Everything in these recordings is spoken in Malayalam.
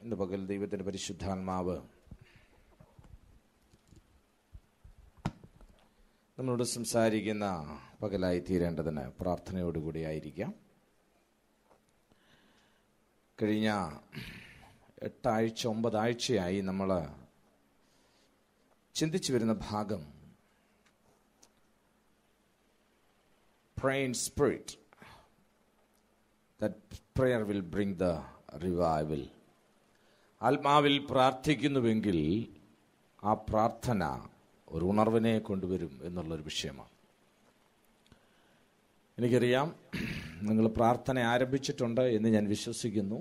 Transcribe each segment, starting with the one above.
ഇന്ന് പകൽ ദൈവത്തിൻ്റെ പരിശുദ്ധാത്മാവ് നമ്മളോട് സംസാരിക്കുന്ന പകലായി തീരേണ്ടതിന് പ്രാർത്ഥനയോടുകൂടി ആയിരിക്കാം കഴിഞ്ഞ എട്ടാഴ്ച ഒമ്പതാഴ്ചയായി നമ്മൾ ചിന്തിച്ചു വരുന്ന ഭാഗം praying spirit that prayer will bring the revival ആത്മാവിൽ പ്രാർത്ഥിക്കുന്നുവെങ്കിൽ ആ പ്രാർത്ഥന ഒരു ഉണർവിനെ കൊണ്ടുവരും എന്നുള്ളൊരു വിഷയമാണ് എനിക്കറിയാം നിങ്ങൾ പ്രാർത്ഥന ആരംഭിച്ചിട്ടുണ്ട് എന്ന് ഞാൻ വിശ്വസിക്കുന്നു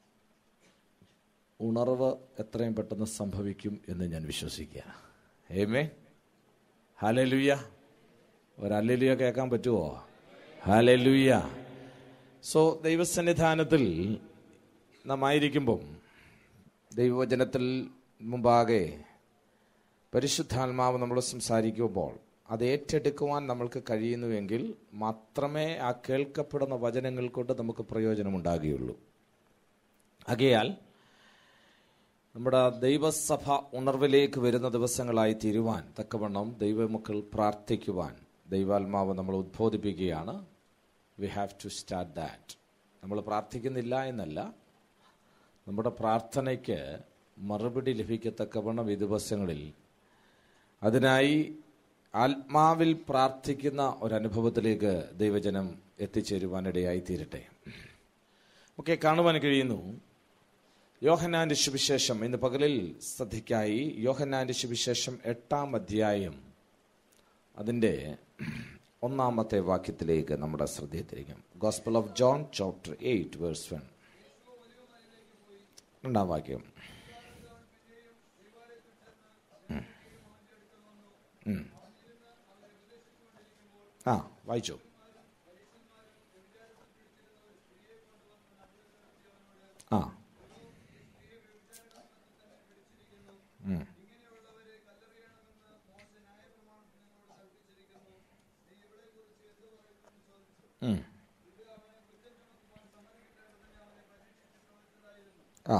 ഉണർവ് എത്രയും പെട്ടെന്ന് സംഭവിക്കും എന്ന് ഞാൻ വിശ്വസിക്കുക ഏമേ ഹലലുയ്യ ഒരല്ലുയ കേൾക്കാൻ പറ്റുമോ ഹലലുയ്യ സോ ദൈവസന്നിധാനത്തിൽ നാം ആയിരിക്കുമ്പം ദൈവവചനത്തിൽ മുമ്പാകെ പരിശുദ്ധാത്മാവ് നമ്മൾ സംസാരിക്കുമ്പോൾ അത് ഏറ്റെടുക്കുവാൻ നമ്മൾക്ക് കഴിയുന്നുവെങ്കിൽ മാത്രമേ ആ കേൾക്കപ്പെടുന്ന വചനങ്ങൾ കൊണ്ട് നമുക്ക് പ്രയോജനമുണ്ടാകുകയുള്ളൂ ആകയാൽ നമ്മുടെ ദൈവസഭ ഉണർവിലേക്ക് വരുന്ന ദിവസങ്ങളായി തീരുവാൻ തക്കവണ്ണം ദൈവമക്കൾ പ്രാർത്ഥിക്കുവാൻ ദൈവാത്മാവ് നമ്മൾ ഉദ്ബോധിപ്പിക്കുകയാണ് we have to start that നമ്മൾ പ്രാർത്ഥിക്കുന്നില്ല എന്നല്ല നമ്മുടെ പ്രാർത്ഥനയ്ക്ക് മറുപടി ലഭിക്കത്തക്കവണ്ണം ഈ ദിവസങ്ങളിൽ അതിനായി ആത്മാവിൽ പ്രാർത്ഥിക്കുന്ന ഒരനുഭവത്തിലേക്ക് ദൈവജനം എത്തിച്ചേരുവാനിടയായി തീരട്ടെ ഒക്കെ കാണുവാൻ കഴിയുന്നു യോഹന്നാന്റെ സുവിശേഷം ഇന്ന് പകലിൽ ശ്രദ്ധയ്ക്കായി യോഹന്നാന്റെ സുവിശേഷം എട്ടാം അധ്യായം അതിൻ്റെ ഒന്നാമത്തെ വാക്യത്തിലേക്ക് നമ്മുടെ ശ്രദ്ധയത്തിരിക്കും gospel of John chapter eight verse one രണ്ടാം വാക്യം ഉം. ഉം. ആ വായിച്ചു ആ ഉം. ഉം. ആ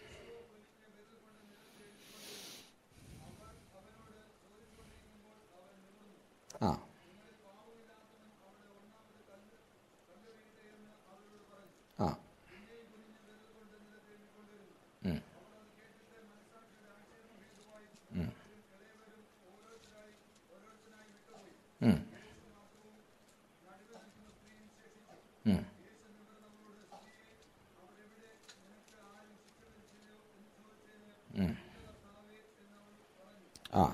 ആ ആ ഉം. ഉം. ഉം. ഉം. ഉം. ആ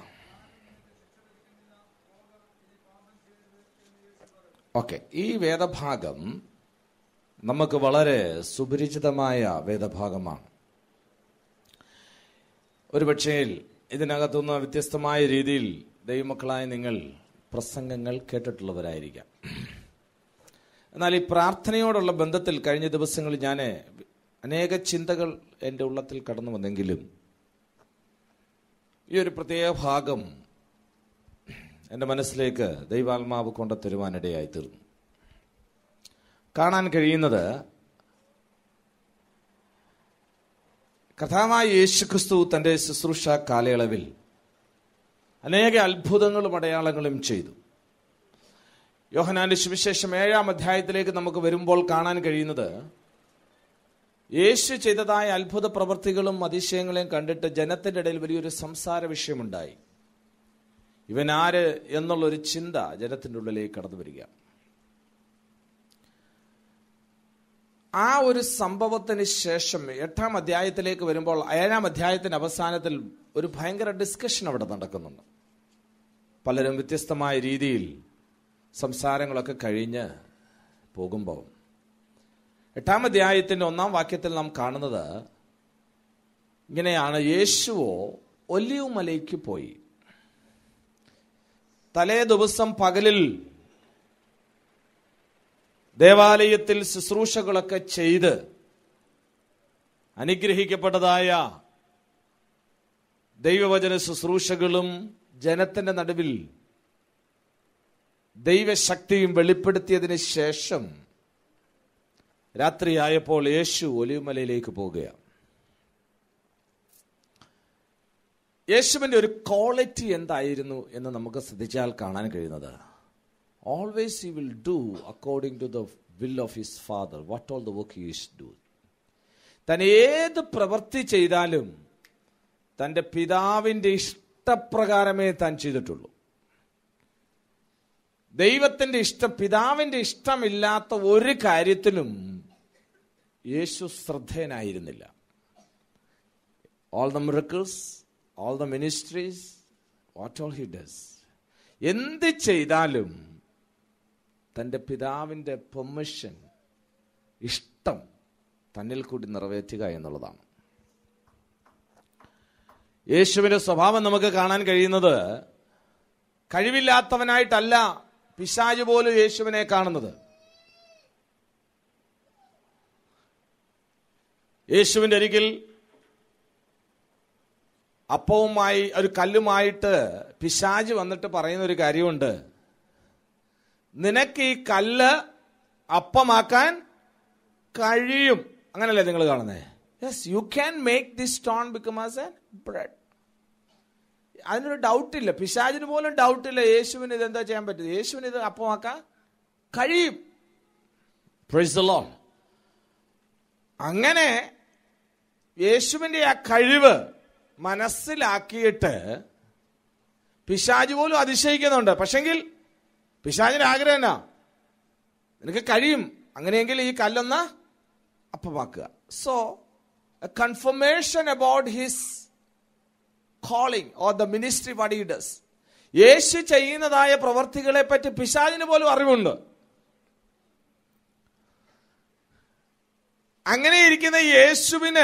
ഓക്കെ ഈ വേദഭാഗം നമുക്ക് വളരെ സുപരിചിതമായ വേദഭാഗമാണ് ഒരുപക്ഷേ ഇതിനകത്തുനിന്ന് വ്യത്യസ്തമായ രീതിയിൽ ദൈവമക്കളായ നിങ്ങൾ പ്രസംഗങ്ങൾ കേട്ടിട്ടുള്ളവരായിരിക്കാം എന്നാൽ ഈ പ്രാർത്ഥനയോടുള്ള ബന്ധത്തിൽ കഴിഞ്ഞ ദിവസങ്ങളിൽ ഞാൻ അനേക ചിന്തകൾ എൻ്റെ ഉള്ളത്തിൽ കടന്നു വന്നെങ്കിലും ഈ ഒരു പ്രത്യേക ഭാഗം എൻ്റെ മനസ്സിലേക്ക് ദൈവാത്മാവ് കൊണ്ട് തരുവാനിടയായി തീർന്നു കാണാൻ കഴിയുന്നത് കഥാവായ യേശുക്രിസ്തു തൻ്റെ ശുശ്രൂഷ കാലയളവിൽ അനേക അത്ഭുതങ്ങളും അടയാളങ്ങളും ചെയ്തു യോഹനാന്റെ സുവിശേഷം ഏഴാം അധ്യായത്തിലേക്ക് നമുക്ക് വരുമ്പോൾ കാണാൻ കഴിയുന്നത് യേശു ചെയ്തതായ അത്ഭുത പ്രവർത്തികളും അതിശയങ്ങളെയും കണ്ടിട്ട് ജനത്തിന്റെ ഇടയിൽ വലിയൊരു സംസാര വിഷയമുണ്ടായി ഇവൻ ആര് എന്നുള്ളൊരു ചിന്ത ജനത്തിന്റെ ഉള്ളിലേക്ക് കടന്നു വരിക ആ ഒരു സംഭവത്തിന് ശേഷം എട്ടാം അധ്യായത്തിലേക്ക് വരുമ്പോൾ ഏഴാം അധ്യായത്തിന്റെ അവസാനത്തിൽ ഒരു ഭയങ്കര ഡിസ്കഷൻ അവിടെ നടക്കുന്നുണ്ട് പലരും വ്യത്യസ്തമായ രീതിയിൽ സംസാരങ്ങളൊക്കെ കഴിഞ്ഞ് പോകുമ്പോൾ എട്ടാം അധ്യായത്തിന്റെ ഒന്നാം വാക്യത്തിൽ നാം കാണുന്നത് ഇങ്ങനെയാണ് യേശുവോ ഒലിവ് മലയ്ക്ക് പോയി തലേ ദിവസം പകലിൽ ദേവാലയത്തിൽ ശുശ്രൂഷകളൊക്കെ ചെയ്ത് അനുഗ്രഹിക്കപ്പെട്ടതായ ദൈവവചന ശുശ്രൂഷകളും ജനത്തിന്റെ നടുവിൽ ദൈവശക്തിയും വെളിപ്പെടുത്തിയതിന് ശേഷം രാത്രിയായപ്പോൾ യേശു ഒലിവുമലയിലേക്ക് പോകുകയാണ് യേശുവിന്റെ ഒരു ക്വാളിറ്റി എന്തായിരുന്നു എന്ന് നമുക്ക് ശ്രദ്ധിച്ചാൽ കാണാൻ കഴിയുന്നത് always he will do according to the will of his father what all the work he is do താൻ ഏത് പ്രവൃത്തി ചെയ്താലും തൻ്റെ പിതാവിൻ്റെ ഇഷ്ടപ്രകാരമേ താൻ ചെയ്തിട്ടുള്ളൂ ദൈവത്തിന്റെ ഇഷ്ടം പിതാവിന്റെ ഇഷ്ടമില്ലാത്ത ഒരു കാര്യത്തിലും യേശു ശ്രദ്ധേയനായിരുന്നില്ല all the miracles all the ministries what all he does എന്ത് ചെയ്താലും തൻ്റെ പിതാവിൻ്റെ പെർമിഷൻ ഇഷ്ടം തന്നിൽ കൂടി നിറവേറ്റുക എന്നുള്ളതാണ് യേശുവിന്റെ സ്വഭാവം നമുക്ക് കാണാൻ കഴിയുന്നത് കഴിവില്ലാത്തവനായിട്ടല്ല പിശാജ് പോലും യേശുവിനെ കാണുന്നത് യേശുവിന്റെ അരികിൽ അപ്പവുമായി ഒരു കല്ലുമായിട്ട് പിശാജ് വന്നിട്ട് പറയുന്ന ഒരു കാര്യമുണ്ട് നിനക്ക് ഈ കല്ല് അപ്പമാക്കാൻ കഴിയും അങ്ങനല്ലേ നിങ്ങൾ കാണുന്നേ yes you can make this stone become as a bread അതിനൊരു ഡൗട്ടില്ല പിശാചിന് പോലും ഡൗട്ടില്ല യേശുവിന് ഇത് എന്താ ചെയ്യാൻ പറ്റും യേശുവിന് ഇത് അപ്പമാക്കാൻ കഴിയും Praise the Lord. അങ്ങനെ യേശുവിന്റെ ആ കഴിവ് മനസ്സിലാക്കിയിട്ട് പിശാജ് പോലും അതിശയിക്കുന്നുണ്ട് പക്ഷെങ്കിൽ പിശാജിന്റെ ആഗ്രഹം എന്നാ നിനക്ക് കഴിയും അങ്ങനെയെങ്കിൽ ഈ കല്ലൊന്ന് അപ്പമാക്കുക so confirmation about his calling or the ministry what he does യേശു ചെയ്യുന്നതായ പ്രവർത്തികളെ പറ്റി പിശാചിന് പോലും അറിവുണ്ട് അങ്ങനെ ഇരിക്കുന്ന യേശുവിന്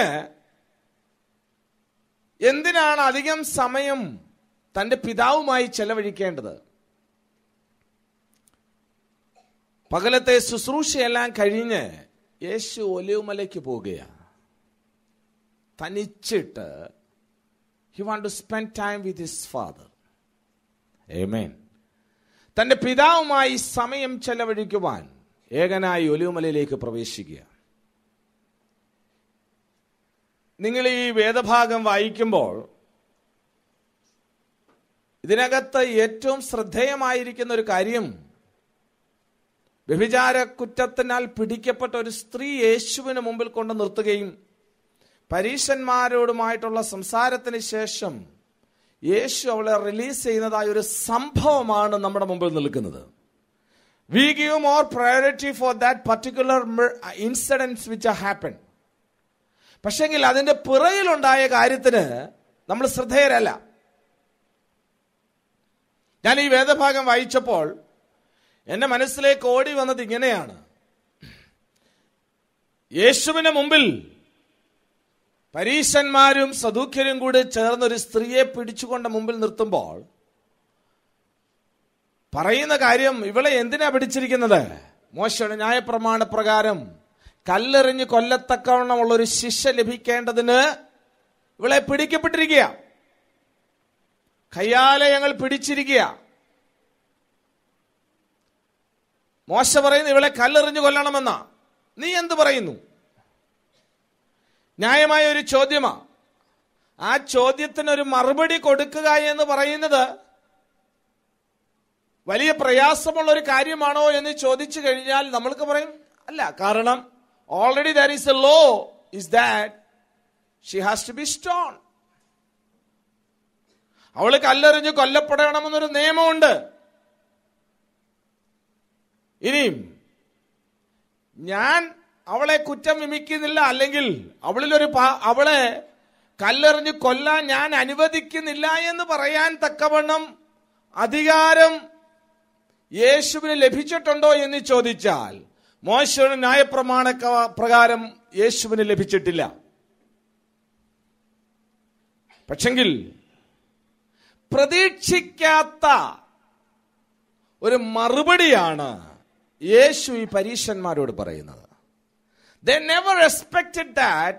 എന്തിനാണ് അധികം സമയം തന്റെ പിതാവുമായി ചെലവഴിക്കേണ്ടത് പകലത്തെ ശുശ്രൂഷയെല്ലാം കഴിഞ്ഞ് യേശു ഒലിവുമലയ്ക്ക് പോവുകയാണ് തനിച്ചിട്ട് he want to spend time with his father ഏമേൻ തന്റെ പിതാവുമായി സമയം ചെലവഴിക്കുവാൻ ഏകനായി ഒലിവുമലയിലേക്ക് പ്രവേശിക്കുക നിങ്ങൾ ഈ വേദഭാഗം വായിക്കുമ്പോൾ ഇതിനകത്ത് ഏറ്റവും ശ്രദ്ധേയമായിരിക്കുന്ന ഒരു കാര്യം വ്യഭിചാര കുറ്റത്തിനാൽ പിടിക്കപ്പെട്ട ഒരു സ്ത്രീ യേശുവിന് മുമ്പിൽ കൊണ്ട് നിർത്തുകയും പരീശന്മാരോടുമായിട്ടുള്ള സംസാരത്തിന് ശേഷം യേശു അവളെ റിലീസ് ചെയ്യുന്നതായ ഒരു സംഭവമാണ് നമ്മുടെ മുമ്പിൽ നിൽക്കുന്നത് we give more priority for that particular incidence which happen പക്ഷെങ്കിൽ അതിന്റെ പിറകിലുണ്ടായ കാര്യത്തിന് നമ്മൾ ശ്രദ്ധേയരല്ല ഞാൻ ഈ വേദഭാഗം വായിച്ചപ്പോൾ എന്റെ മനസ്സിലേക്ക് ഓടി വന്നത് ഇങ്ങനെയാണ് യേശുവിന് മുമ്പിൽ പരീശന്മാരും സദൂഖ്യരും കൂടി ചേർന്ന് ഒരു സ്ത്രീയെ പിടിച്ചുകൊണ്ട് മുമ്പിൽ നിർത്തുമ്പോൾ പറയുന്ന കാര്യം ഇവളെ എന്തിനാ പിടിച്ചിരിക്കുന്നത് മോശയുടെ ന്യായപ്രമാണ പ്രകാരം കല്ലെറിഞ്ഞ് കൊല്ലത്തക്കവണ്ണമുള്ള ഒരു ശിക്ഷ ലഭിക്കേണ്ടതിന് ഇവളെ പിടിക്കപ്പെട്ടിരിക്കുക കയ്യാലെ ഞങ്ങൾ പിടിച്ചിരിക്കുക മോശ പറയുന്നു ഇവളെ കല്ലെറിഞ്ഞു കൊല്ലണമെന്ന നീ എന്ത് പറയുന്നു ന്യായമായ ഒരു ചോദ്യമാ ആ ചോദ്യത്തിന് ഒരു മറുപടി കൊടുക്കുക എന്ന് പറയുന്നത് വലിയ പ്രയാസമുള്ള ഒരു കാര്യമാണോ എന്ന് ചോദിച്ചു കഴിഞ്ഞാൽ നമ്മൾക്ക് പറയും അല്ല കാരണം already there is a law is that she has to be stone അവള് കല്ലെറിഞ്ഞ് കൊല്ലപ്പെടണമെന്നൊരു നിയമമുണ്ട് ഇനിയും ഞാൻ അവളെ കുറ്റം വിമിക്കുന്നില്ല അല്ലെങ്കിൽ അവളിലൊരു പാ- അവളെ കല്ലെറിഞ്ഞ് കൊല്ലാൻ ഞാൻ അനുവദിക്കുന്നില്ല എന്ന് പറയാൻ തക്കവണ്ണം അധികാരം യേശുവിന് ലഭിച്ചിട്ടുണ്ടോ എന്ന് ചോദിച്ചാൽ മോശയുടെ ന്യായപ്രമാണ ക- പ്രകാരം യേശുവിന് ലഭിച്ചിട്ടില്ല പക്ഷെങ്കിൽ പ്രതീക്ഷിക്കാത്ത ഒരു മറുപടിയാണ് യേശു ഈ പരീക്ഷന്മാരോട് പറയുന്നത് they never expected that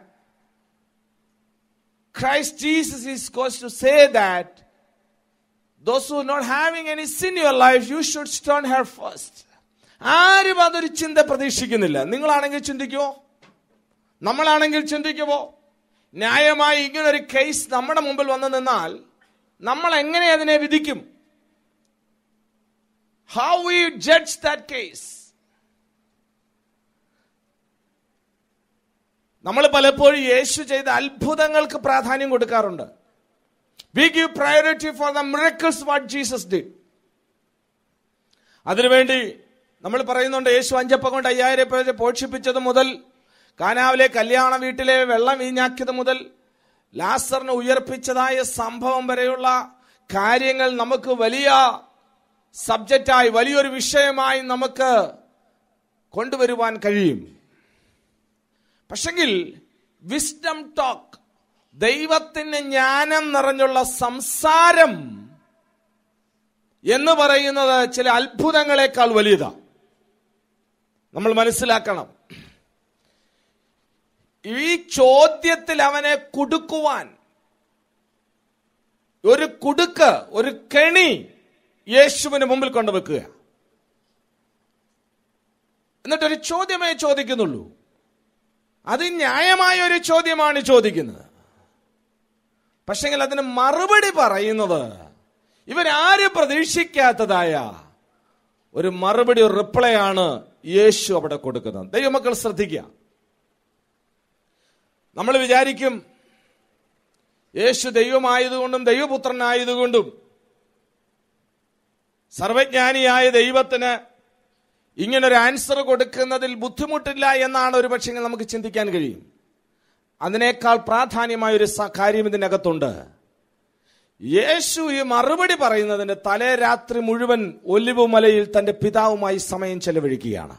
Christ Jesus is goes to say that those who not having any sin your life you should stone her first ആരും അതൊരു ചിന്ത പ്രതീക്ഷിക്കുന്നില്ല നിങ്ങളാണെങ്കിൽ ചിന്തിക്കുമോ നമ്മളാണെങ്കിൽ ചിന്തിക്കുമോ ന്യായമായി ഇങ്ങനൊരു കേസ് നമ്മുടെ മുമ്പിൽ വന്നു നിന്നാൽ നമ്മൾ എങ്ങനെ അതിനെ വിധിക്കും how you judge that case നമ്മൾ പലപ്പോഴും യേശു ചെയ്ത അത്ഭുതങ്ങൾക്ക് പ്രാധാന്യം കൊടുക്കാറുണ്ട് we give priority for the miracles what Jesus did അതിനുവേണ്ടി നമ്മൾ പറയുന്നുണ്ട് യേശു അഞ്ചപ്പം കൊണ്ട് അയ്യായിരം പേരെ പോഷിപ്പിച്ചത് മുതൽ കാനാവിലെ കല്യാണ വീട്ടിലെ വെള്ളം വീഞ്ഞാക്കിയത് മുതൽ ലാസറിനെ ഉയർപ്പിച്ചതായ സംഭവം വരെയുള്ള കാര്യങ്ങൾ നമുക്ക് വലിയ സബ്ജക്റ്റായി വലിയൊരു വിഷയമായി നമുക്ക് കൊണ്ടുവരുവാൻ കഴിയും പക്ഷെങ്കിൽ വിസ്ഡം ടോക്ക് ദൈവത്തിന് ജ്ഞാനം നിറഞ്ഞുള്ള സംസാരം എന്ന് പറയുന്നത് ചില അത്ഭുതങ്ങളെക്കാൾ വലിയതാ നമ്മൾ മനസ്സിലാക്കണം ഈ ചോദ്യത്തിൽ അവനെ കുടുക്കുവാൻ ഒരു കുടുക്ക് ഒരു കെണി യേശുവിന് മുമ്പിൽ കൊണ്ടുവെക്കുക എന്നിട്ടൊരു ചോദ്യമേ ചോദിക്കുന്നുള്ളൂ അത് ന്യായമായ ഒരു ചോദ്യമാണ് ചോദിക്കുന്നത് പക്ഷെങ്കിൽ അതിന് മറുപടി പറയുന്നത് ഇവരാരും പ്രതീക്ഷിക്കാത്തതായ ഒരു മറുപടി ഒരു റിപ്ലൈ ആണ് യേശു അവിടെ കൊടുക്കുന്നത് ദൈവമക്കൾ ശ്രദ്ധിക്കുക നമ്മൾ വിചാരിക്കും യേശു ദൈവമായതുകൊണ്ടും ദൈവപുത്രനായതുകൊണ്ടും സർവജ്ഞാനിയായ ദൈവത്തിന് ഇങ്ങനൊരു ആൻസർ കൊടുക്കുന്നതിൽ ബുദ്ധിമുട്ടില്ല എന്നാണ് ഒരു പക്ഷേ നമുക്ക് ചിന്തിക്കാൻ കഴിയും അതിനേക്കാൾ പ്രാധാന്യമായ ഒരു സ- കാര്യം ഇതിനകത്തുണ്ട് യേശു ഈ മറുപടി പറയുന്നതിന് തലേ രാത്രി മുഴുവൻ ഒലിവ് മലയിൽ തന്റെ പിതാവുമായി സമയം ചെലവഴിക്കുകയാണ്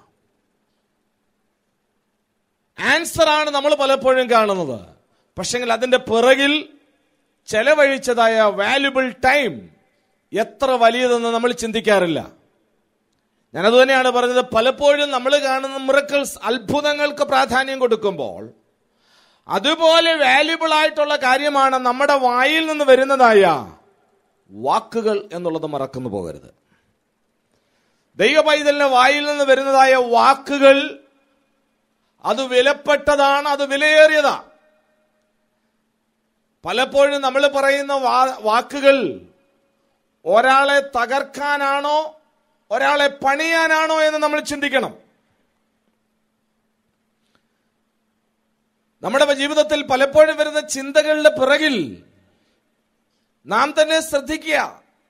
ആൻസർ ആണ് നമ്മൾ പലപ്പോഴും കാണുന്നത് പക്ഷെങ്കിൽ അതിന്റെ പിറകിൽ ചെലവഴിച്ചതായ വാല്യുബിൾ ടൈം എത്ര വലിയതെന്ന് നമ്മൾ ചിന്തിക്കാറില്ല ഞാനത് തന്നെയാണ് പറഞ്ഞത് പലപ്പോഴും നമ്മൾ കാണുന്ന മിറക്കിൾസ് അത്ഭുതങ്ങൾക്ക് പ്രാധാന്യം കൊടുക്കുമ്പോൾ അതുപോലെ വാല്യുബിൾ ആയിട്ടുള്ള കാര്യമാണ് നമ്മുടെ വായിൽ നിന്ന് വരുന്നതായ വാക്കുകൾ എന്നുള്ളത് മറക്കുന്നു പോകരുത് ദൈവ പൈതലിന്റെ വായിൽ നിന്ന് വരുന്നതായ വാക്കുകൾ അത് വിലപ്പെട്ടതാണ് അത് വിലയേറിയതാ പലപ്പോഴും നമ്മൾ പറയുന്ന വാ- വാക്കുകൾ ഒരാളെ തകർക്കാനാണോ ഒരാളെ പണിയാനാണോ എന്ന് നമ്മൾ ചിന്തിക്കണം നമ്മുടെ ജീവിതത്തിൽ പലപ്പോഴും വരുന്ന ചിന്തകളുടെ പിറകിൽ നാം തന്നെ ശ്രദ്ധിക്കുക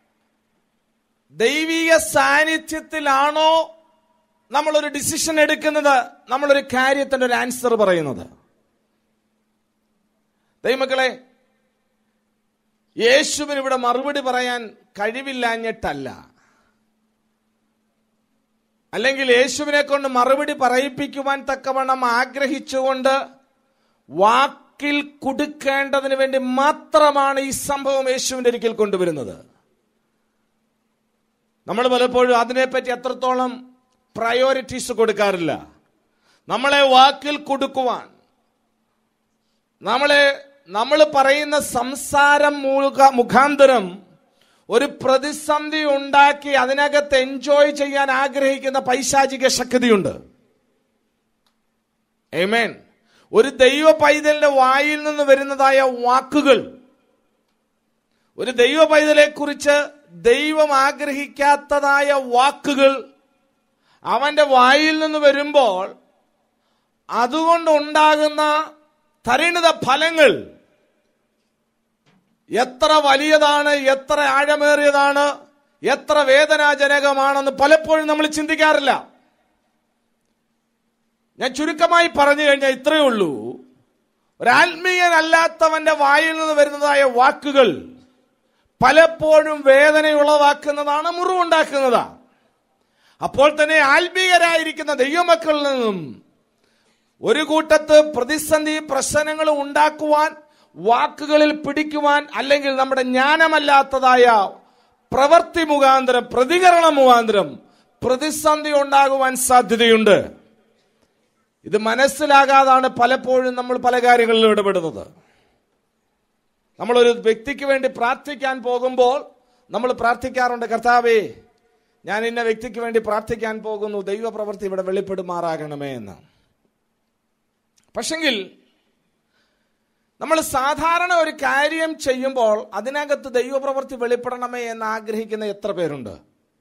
ദൈവിക സാന്നിധ്യത്തിലാണോ നമ്മളൊരു ഡിസിഷൻ എടുക്കുന്നത് നമ്മളൊരു കാര്യത്തിന്റെ ഒരു ആൻസർ പറയുന്നത് ദൈവമക്കളെ യേശുവിന് ഇവിടെ മറുപടി പറയാൻ കഴിവില്ലാഞ്ഞിട്ടല്ല അല്ലെങ്കിൽ യേശുവിനെ കൊണ്ട് മറുപടി പറയിപ്പിക്കുവാൻ തക്കവണ്ണം ആഗ്രഹിച്ചുകൊണ്ട് വാക്കിൽ കുടുക്കേണ്ടതിന് വേണ്ടി മാത്രമാണ് ഈ സംഭവം യേശുവിന്റെ ഒരിക്കൽ കൊണ്ടുവരുന്നത് നമ്മൾ പലപ്പോഴും അതിനെപ്പറ്റി എത്രത്തോളം പ്രയോറിറ്റീസ് കൊടുക്കാറില്ല നമ്മളെ വാക്കിൽ കൊടുക്കുവാൻ നമ്മളെ നമ്മൾ പറയുന്ന സംസാരം മുഖ- മുഖാന്തരം ഒരു പ്രതിസന്ധി ഉണ്ടാക്കി അതിനകത്ത് എൻജോയ് ചെയ്യാൻ ആഗ്രഹിക്കുന്ന പൈശാചിക ശക്തിയുണ്ട് ഏമേൻ ഒരു ദൈവ പൈതലിന്റെ വായിൽ നിന്ന് വരുന്നതായ വാക്കുകൾ ഒരു ദൈവ പൈതലെ കുറിച്ച് ദൈവം ആഗ്രഹിക്കാത്തതായ വാക്കുകൾ അവന്റെ വായിൽ നിന്ന് വരുമ്പോൾ അതുകൊണ്ടുണ്ടാകുന്ന പരിണിത ഫലങ്ങൾ എത്ര വലിയതാണ് എത്ര ആഴമേറിയതാണ് എത്ര വേദനാജനകമാണെന്ന് പലപ്പോഴും നമ്മൾ ചിന്തിക്കാറില്ല ഞാൻ ചുരുക്കമായി പറഞ്ഞു കഴിഞ്ഞാൽ ഇത്രയേ ഉള്ളൂ ഒരാത്മീയനല്ലാത്തവന്റെ വായിൽ നിന്ന് വരുന്നതായ വാക്കുകൾ പലപ്പോഴും വേദനയുളവാക്കുന്നതാണ് മുറിവുണ്ടാക്കുന്നതാണ് അപ്പോൾ തന്നെ ആത്മീയരായിരിക്കുന്ന ദൈവമക്കളിൽ നിന്നും ഒരു കൂട്ടത്ത് പ്രതിസന്ധി പ്രശ്നങ്ങൾ ഉണ്ടാക്കുവാൻ വാക്കുകളിൽ പിടിക്കുവാൻ അല്ലെങ്കിൽ നമ്മുടെ ജ്ഞാനമല്ലാത്തതായ പ്രവൃത്തി മുഖാന്തരം പ്രതികരണം മുഖാന്തരം പ്രതിസന്ധി ഉണ്ടാകുവാൻ സാധ്യതയുണ്ട് ഇത് മനസ്സിലാകാതാണ് പലപ്പോഴും നമ്മൾ പല കാര്യങ്ങളിലും ഇടപെടുന്നത് നമ്മളൊരു വ്യക്തിക്ക് വേണ്ടി പ്രാർത്ഥിക്കാൻ പോകുമ്പോൾ നമ്മൾ പ്രാർത്ഥിക്കാറുണ്ട് കർത്താവേ ഞാൻ ഇന്ന വ്യക്തിക്ക് വേണ്ടി പ്രാർത്ഥിക്കാൻ പോകുന്നു ദൈവപ്രവൃത്തി ഇവിടെ വെളിപ്പെടുമാറാകണമേ എന്ന് പക്ഷെങ്കിൽ നമ്മൾ സാധാരണ ഒരു കാര്യം ചെയ്യുമ്പോൾ അതിനകത്ത് ദൈവപ്രവൃത്തി വെളിപ്പെടണമേ എന്ന് ആഗ്രഹിക്കുന്ന എത്ര പേരുണ്ട്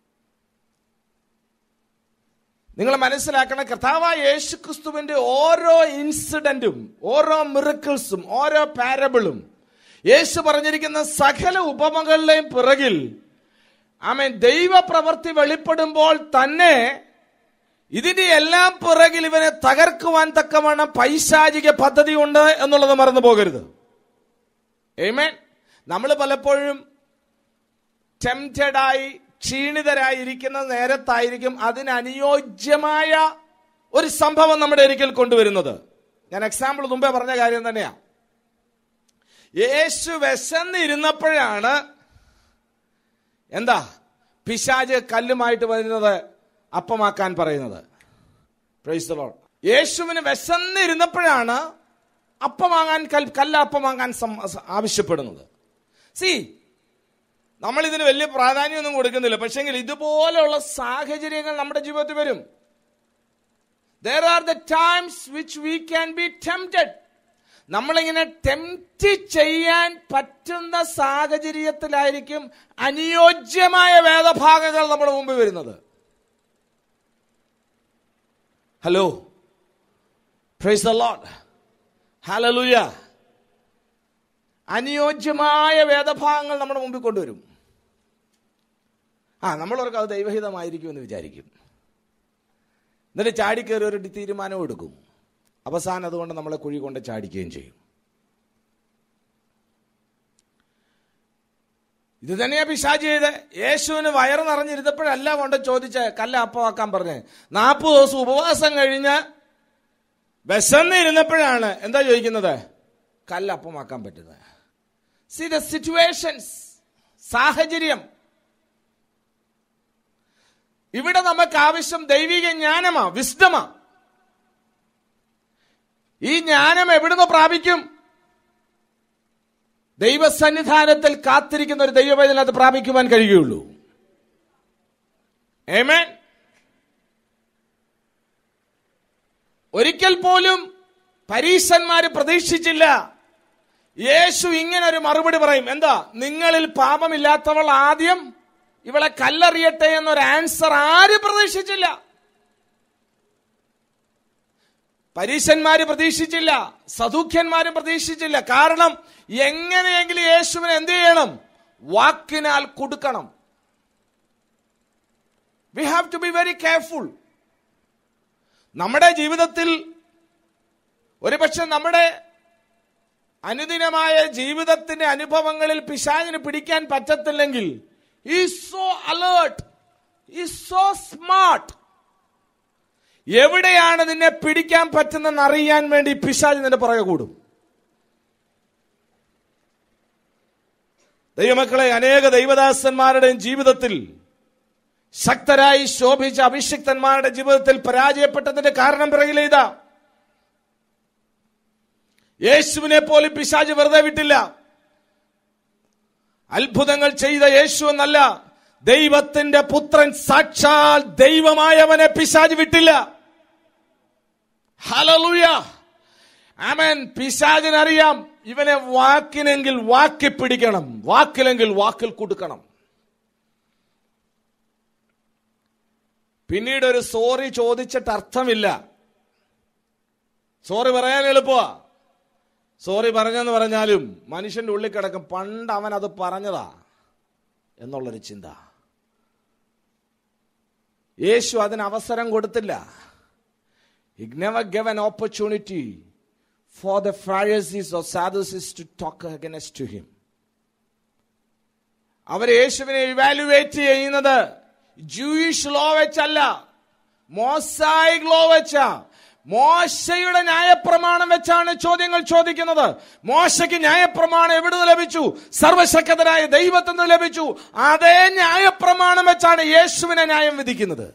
നിങ്ങൾ മനസ്സിലാക്കണം കർത്താവായ യേശു ക്രിസ്തുവിന്റെ ഓരോ ഇൻസിഡന്റും ഓരോ മിറക്കിൾസും ഓരോ പാരബിളും യേശു പറഞ്ഞിരിക്കുന്ന സകല ഉപമകളിലെയും പിറകിൽ ആമേൻ ദൈവപ്രവൃത്തി വെളിപ്പെടുമ്പോൾ തന്നെ ഇതിന്റെ എല്ലാം പിറകിൽ ഇവനെ തകർക്കുവാൻ തക്കവണ്ണം പൈശാചിക പദ്ധതി ഉണ്ട് എന്നുള്ളത് മറന്നു പോകരുത് ഏമേൻ നമ്മൾ പലപ്പോഴും ടെംപ്റ്റഡായി ക്ഷീണിതരായിരിക്കുന്ന നേരത്തായിരിക്കും അതിനനുയോജ്യമായ ഒരു സംഭവം നമ്മുടെ ഒരിക്കൽ കൊണ്ടുവരുന്നത് ഞാൻ എക്സാമ്പിൾ മുമ്പേ പറഞ്ഞ കാര്യം തന്നെയാ യേശു വിശന്നിരുന്നപ്പോഴാണ് എന്താ പിശാജ് കല്ലുമായിട്ട് വരുന്നത് അപ്പമാക്കാൻ പറയുന്നത് പ്രൈസ് ദ ലോർഡ് യേശുവിന് വിശന്നിരുന്നപ്പോഴാണ് അപ്പം വാങ്ങാൻ കൽ- കല്ല് അപ്പം വാങ്ങാൻ സം- ആവശ്യപ്പെടുന്നത് സി നമ്മൾ ഇതിന് വലിയ പ്രാധാന്യമൊന്നും കൊടുക്കുന്നില്ല പക്ഷെങ്കിൽ ഇതുപോലെയുള്ള സാഹചര്യങ്ങൾ നമ്മുടെ ജീവിതത്തിൽ വരും there are the times which we can be tempted നമ്മളിങ്ങനെ ടെംപ്റ്റ് ചെയ്യാൻ പറ്റുന്ന സാഹചര്യത്തിലായിരിക്കും അനുയോജ്യമായ വേദഭാഗങ്ങൾ നമ്മുടെ മുമ്പിൽ വരുന്നത് hello praise the Lord hallelujah അനുയോജ്യമായ വേദഭാഗങ്ങൾ നമ്മുടെ മുമ്പിൽ കൊണ്ടുവരും ആ നമ്മളവർക്ക് അത് ദൈവഹിതമായിരിക്കും എന്ന് വിചാരിക്കും എന്നിട്ട് ചാടിക്കയറി ഒരു തീരുമാനം എടുക്കും അവസാനം അതുകൊണ്ട് നമ്മളെ കുഴി കൊണ്ട് ചാടിക്കുകയും ചെയ്യും ഇത് തന്നെയാ പിശാച് ചെയ്ത് യേശുവിന് വയറ് നിറഞ്ഞിരുന്നപ്പോഴല്ല കൊണ്ട് ചോദിച്ച കല്ല അപ്പമാക്കാൻ പറഞ്ഞ് നാൽപ്പത് ദിവസം ഉപവാസം കഴിഞ്ഞ് വിശന്നിരുന്നപ്പോഴാണ് എന്താ ചോദിക്കുന്നത് കല്ല് അപ്പമാക്കാൻ പറ്റുന്നത് സി ദ സിറ്റുവേഷൻസ് സാഹചര്യം ഇവിടെ നമുക്ക് ആവശ്യം ദൈവിക ജ്ഞാനമാ വിസ്ഡമാ ഈ ജ്ഞാനം എവിടുന്ന് പ്രാപിക്കും ദൈവസന്നിധാനത്തിൽ കാത്തിരിക്കുന്ന ഒരു ദൈവവേദന അത് പ്രാപിക്കുവാൻ കഴിയുകയുള്ളൂ ഏമേൻ ഒരിക്കൽ പോലും പരീശന്മാര് പ്രതീക്ഷിച്ചില്ല യേശു ഇങ്ങനെ ഒരു മറുപടി പറയും എന്താ നിങ്ങളിൽ പാപമില്ലാത്തവൾ ആദ്യം ഇവളെ കല്ലെറിയട്ടെ എന്നൊരു ആൻസർ ആരും പ്രതീക്ഷിച്ചില്ല പരീശന്മാര് പ്രതീക്ഷിച്ചില്ല സദൂഖ്യന്മാരും പ്രതീക്ഷിച്ചില്ല കാരണം എങ്ങനെയെങ്കിലും യേശുവിനെ എന്ത് ചെയ്യണം വാക്കിനാൽ കൊടുക്കണം we have to be very careful നമ്മുടെ ജീവിതത്തിൽ ഒരുപക്ഷെ നമ്മുടെ അനുദിനമായ ജീവിതത്തിന്റെ അനുഭവങ്ങളിൽ പിശാചിന് പിടിക്കാൻ പറ്റത്തില്ലെങ്കിൽ ഈ സോ അലേർട്ട് ഈ സോ സ്മാർട്ട് എവിടെയാണ് നിന്നെ പിടിക്കാൻ പറ്റുന്നെന്ന് അറിയാൻ വേണ്ടി പിശാജ് നിന്റെ പുറകെ കൂടും ദൈവമക്കളെ അനേക ദൈവദാസന്മാരുടെയും ജീവിതത്തിൽ ശക്തരായി ശോഭിച്ച അഭിഷിക്തന്മാരുടെ ജീവിതത്തിൽ പരാജയപ്പെട്ടതിന്റെ കാരണം പിറകിൽ ഇതാ യേശുവിനെ പോലും പിശാജ് വെറുതെ വിട്ടില്ല അത്ഭുതങ്ങൾ ചെയ്ത യേശു എന്നല്ല ദൈവത്തിന്റെ പുത്രൻ സാക്ഷാൽ ദൈവമായവനെ പിശാജ് വിട്ടില്ല ഹലലുയ ആമൻ പിശാചിനറിയാം ഇവനെ വാക്കിനെങ്കിൽ വാക്കി പിടിക്കണം വാക്കിലെങ്കിൽ വാക്കിൽ കൊടുക്കണം പിന്നീട് ഒരു സോറി ചോദിച്ചിട്ട് അർത്ഥമില്ല സോറി പറയാൻ എളുപ്പമാ സോറി പറഞ്ഞെന്ന് പറഞ്ഞാലും മനുഷ്യന്റെ ഉള്ളിൽ കിടക്കും പണ്ട് അവൻ അത് പറഞ്ഞതാ എന്നുള്ളൊരു ചിന്ത യേശു അതിന് അവസരം കൊടുത്തില്ല He never gave an opportunity for the Pharisees or Sadducees to talk against to him. അവർ യേശുവിനെ ഇവാലുവേറ്റ് ചെയ്യുന്നത് ജൂയിഷ് ലോ വെച്ചല്ല മോസായിക് ലോ വെച്ച മോശയുടെ ന്യായപ്രമാണം വെച്ചാണ് ചോദ്യങ്ങൾ ചോദിക്കുന്നത് മോശയ്ക്ക് ന്യായപ്രമാണം എവിടുന്ന് ലഭിച്ചു സർവശക്തനായ ദൈവത്തിൽ നിന്ന് ലഭിച്ചു അതേ ന്യായപ്രമാണം വെച്ചാണ് യേശുവിനെ ന്യായം വിധിക്കുന്നത്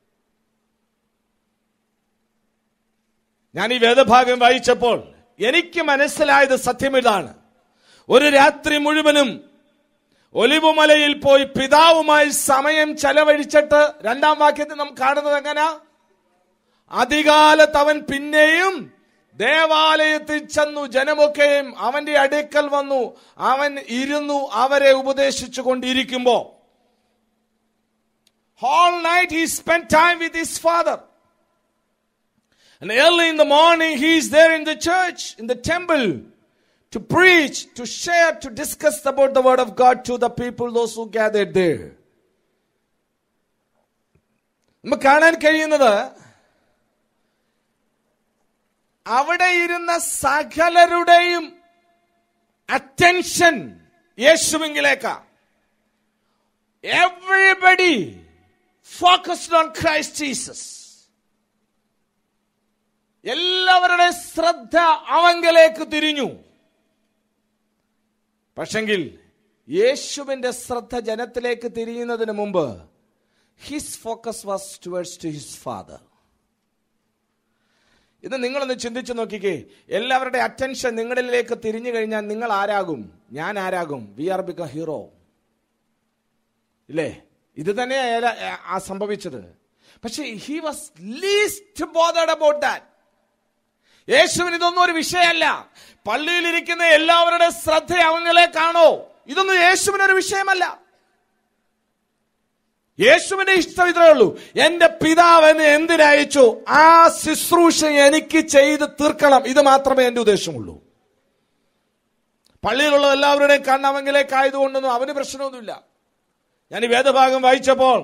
ഞാൻ ഈ വേദഭാഗം വായിച്ചപ്പോൾ എനിക്ക് മനസ്സിലായത് സത്യം ഇതാണ് ഒരു രാത്രി മുഴുവനും ഒലിവുമലയിൽ പോയി പിതാവുമായി സമയം ചെലവഴിച്ചിട്ട് രണ്ടാം വാക്യത്തിൽ നാം കാണുന്നത് എങ്ങനെ അധികാലത്ത് അവൻ പിന്നെയും ദേവാലയത്തിൽ ചെന്നു ജനമൊക്കെയും അവന്റെ അടുക്കൽ വന്നു അവൻ ഇരുന്നു അവരെ ഉപദേശിച്ചു കൊണ്ടിരിക്കുമ്പോ whole night he spend time with his father And early in the morning, he is there in the church, in the temple, to preach, to share, to discuss about the word of God to the people, those who gathered there. നമുക്ക് കാണാൻ കഴിയുന്നത് അവിടെ ഇരുന്ന സകലരുടെയും അറ്റൻഷൻ യേശുവിങ്കിലേക്കാ everybody focused on Christ Jesus എല്ലാവരുടെ ശ്രദ്ധ അവങ്കലേക്ക് തിരിഞ്ഞു പക്ഷെങ്കിൽ യേശുവിന്റെ ശ്രദ്ധ ജനത്തിലേക്ക് തിരിയുന്നതിന് മുമ്പ് his focus was towards to his father ഇത് നിങ്ങളൊന്ന് ചിന്തിച്ചു നോക്കിക്കേ എല്ലാവരുടെ അറ്റൻഷൻ നിങ്ങളിലേക്ക് തിരിഞ്ഞു കഴിഞ്ഞാൽ നിങ്ങൾ ആരാകും ഞാൻ ആരാകും വി ആർ ബിക്ക ഹീറോ ഇല്ലേ ഇത് തന്നെയാണ് ആ സംഭവിച്ചത് പക്ഷെ he was least bothered about that യേശുവിന് ഇതൊന്നും ഒരു വിഷയമല്ല പള്ളിയിലിരിക്കുന്ന എല്ലാവരുടെ ശ്രദ്ധ അവങ്ങളിലേക്കാണോ ഇതൊന്നും യേശുവിന് ഒരു വിഷയമല്ല യേശുവിന്റെ ഇഷ്ടം ഇത്രേ ഉള്ളൂ എന്റെ പിതാവ് എന്നെ എന്തിനയച്ചു ആ ശുശ്രൂഷ എനിക്ക് ചെയ്ത് തീർക്കണം ഇത് മാത്രമേ എന്റെ ഉദ്ദേശമുള്ളൂ പള്ളിയിലുള്ള എല്ലാവരുടെയും കണ്ണവങ്കിലേക്കായതുകൊണ്ടൊന്നും അവന് പ്രശ്നമൊന്നുമില്ല ഞാൻ ഈ വേദഭാഗം വായിച്ചപ്പോൾ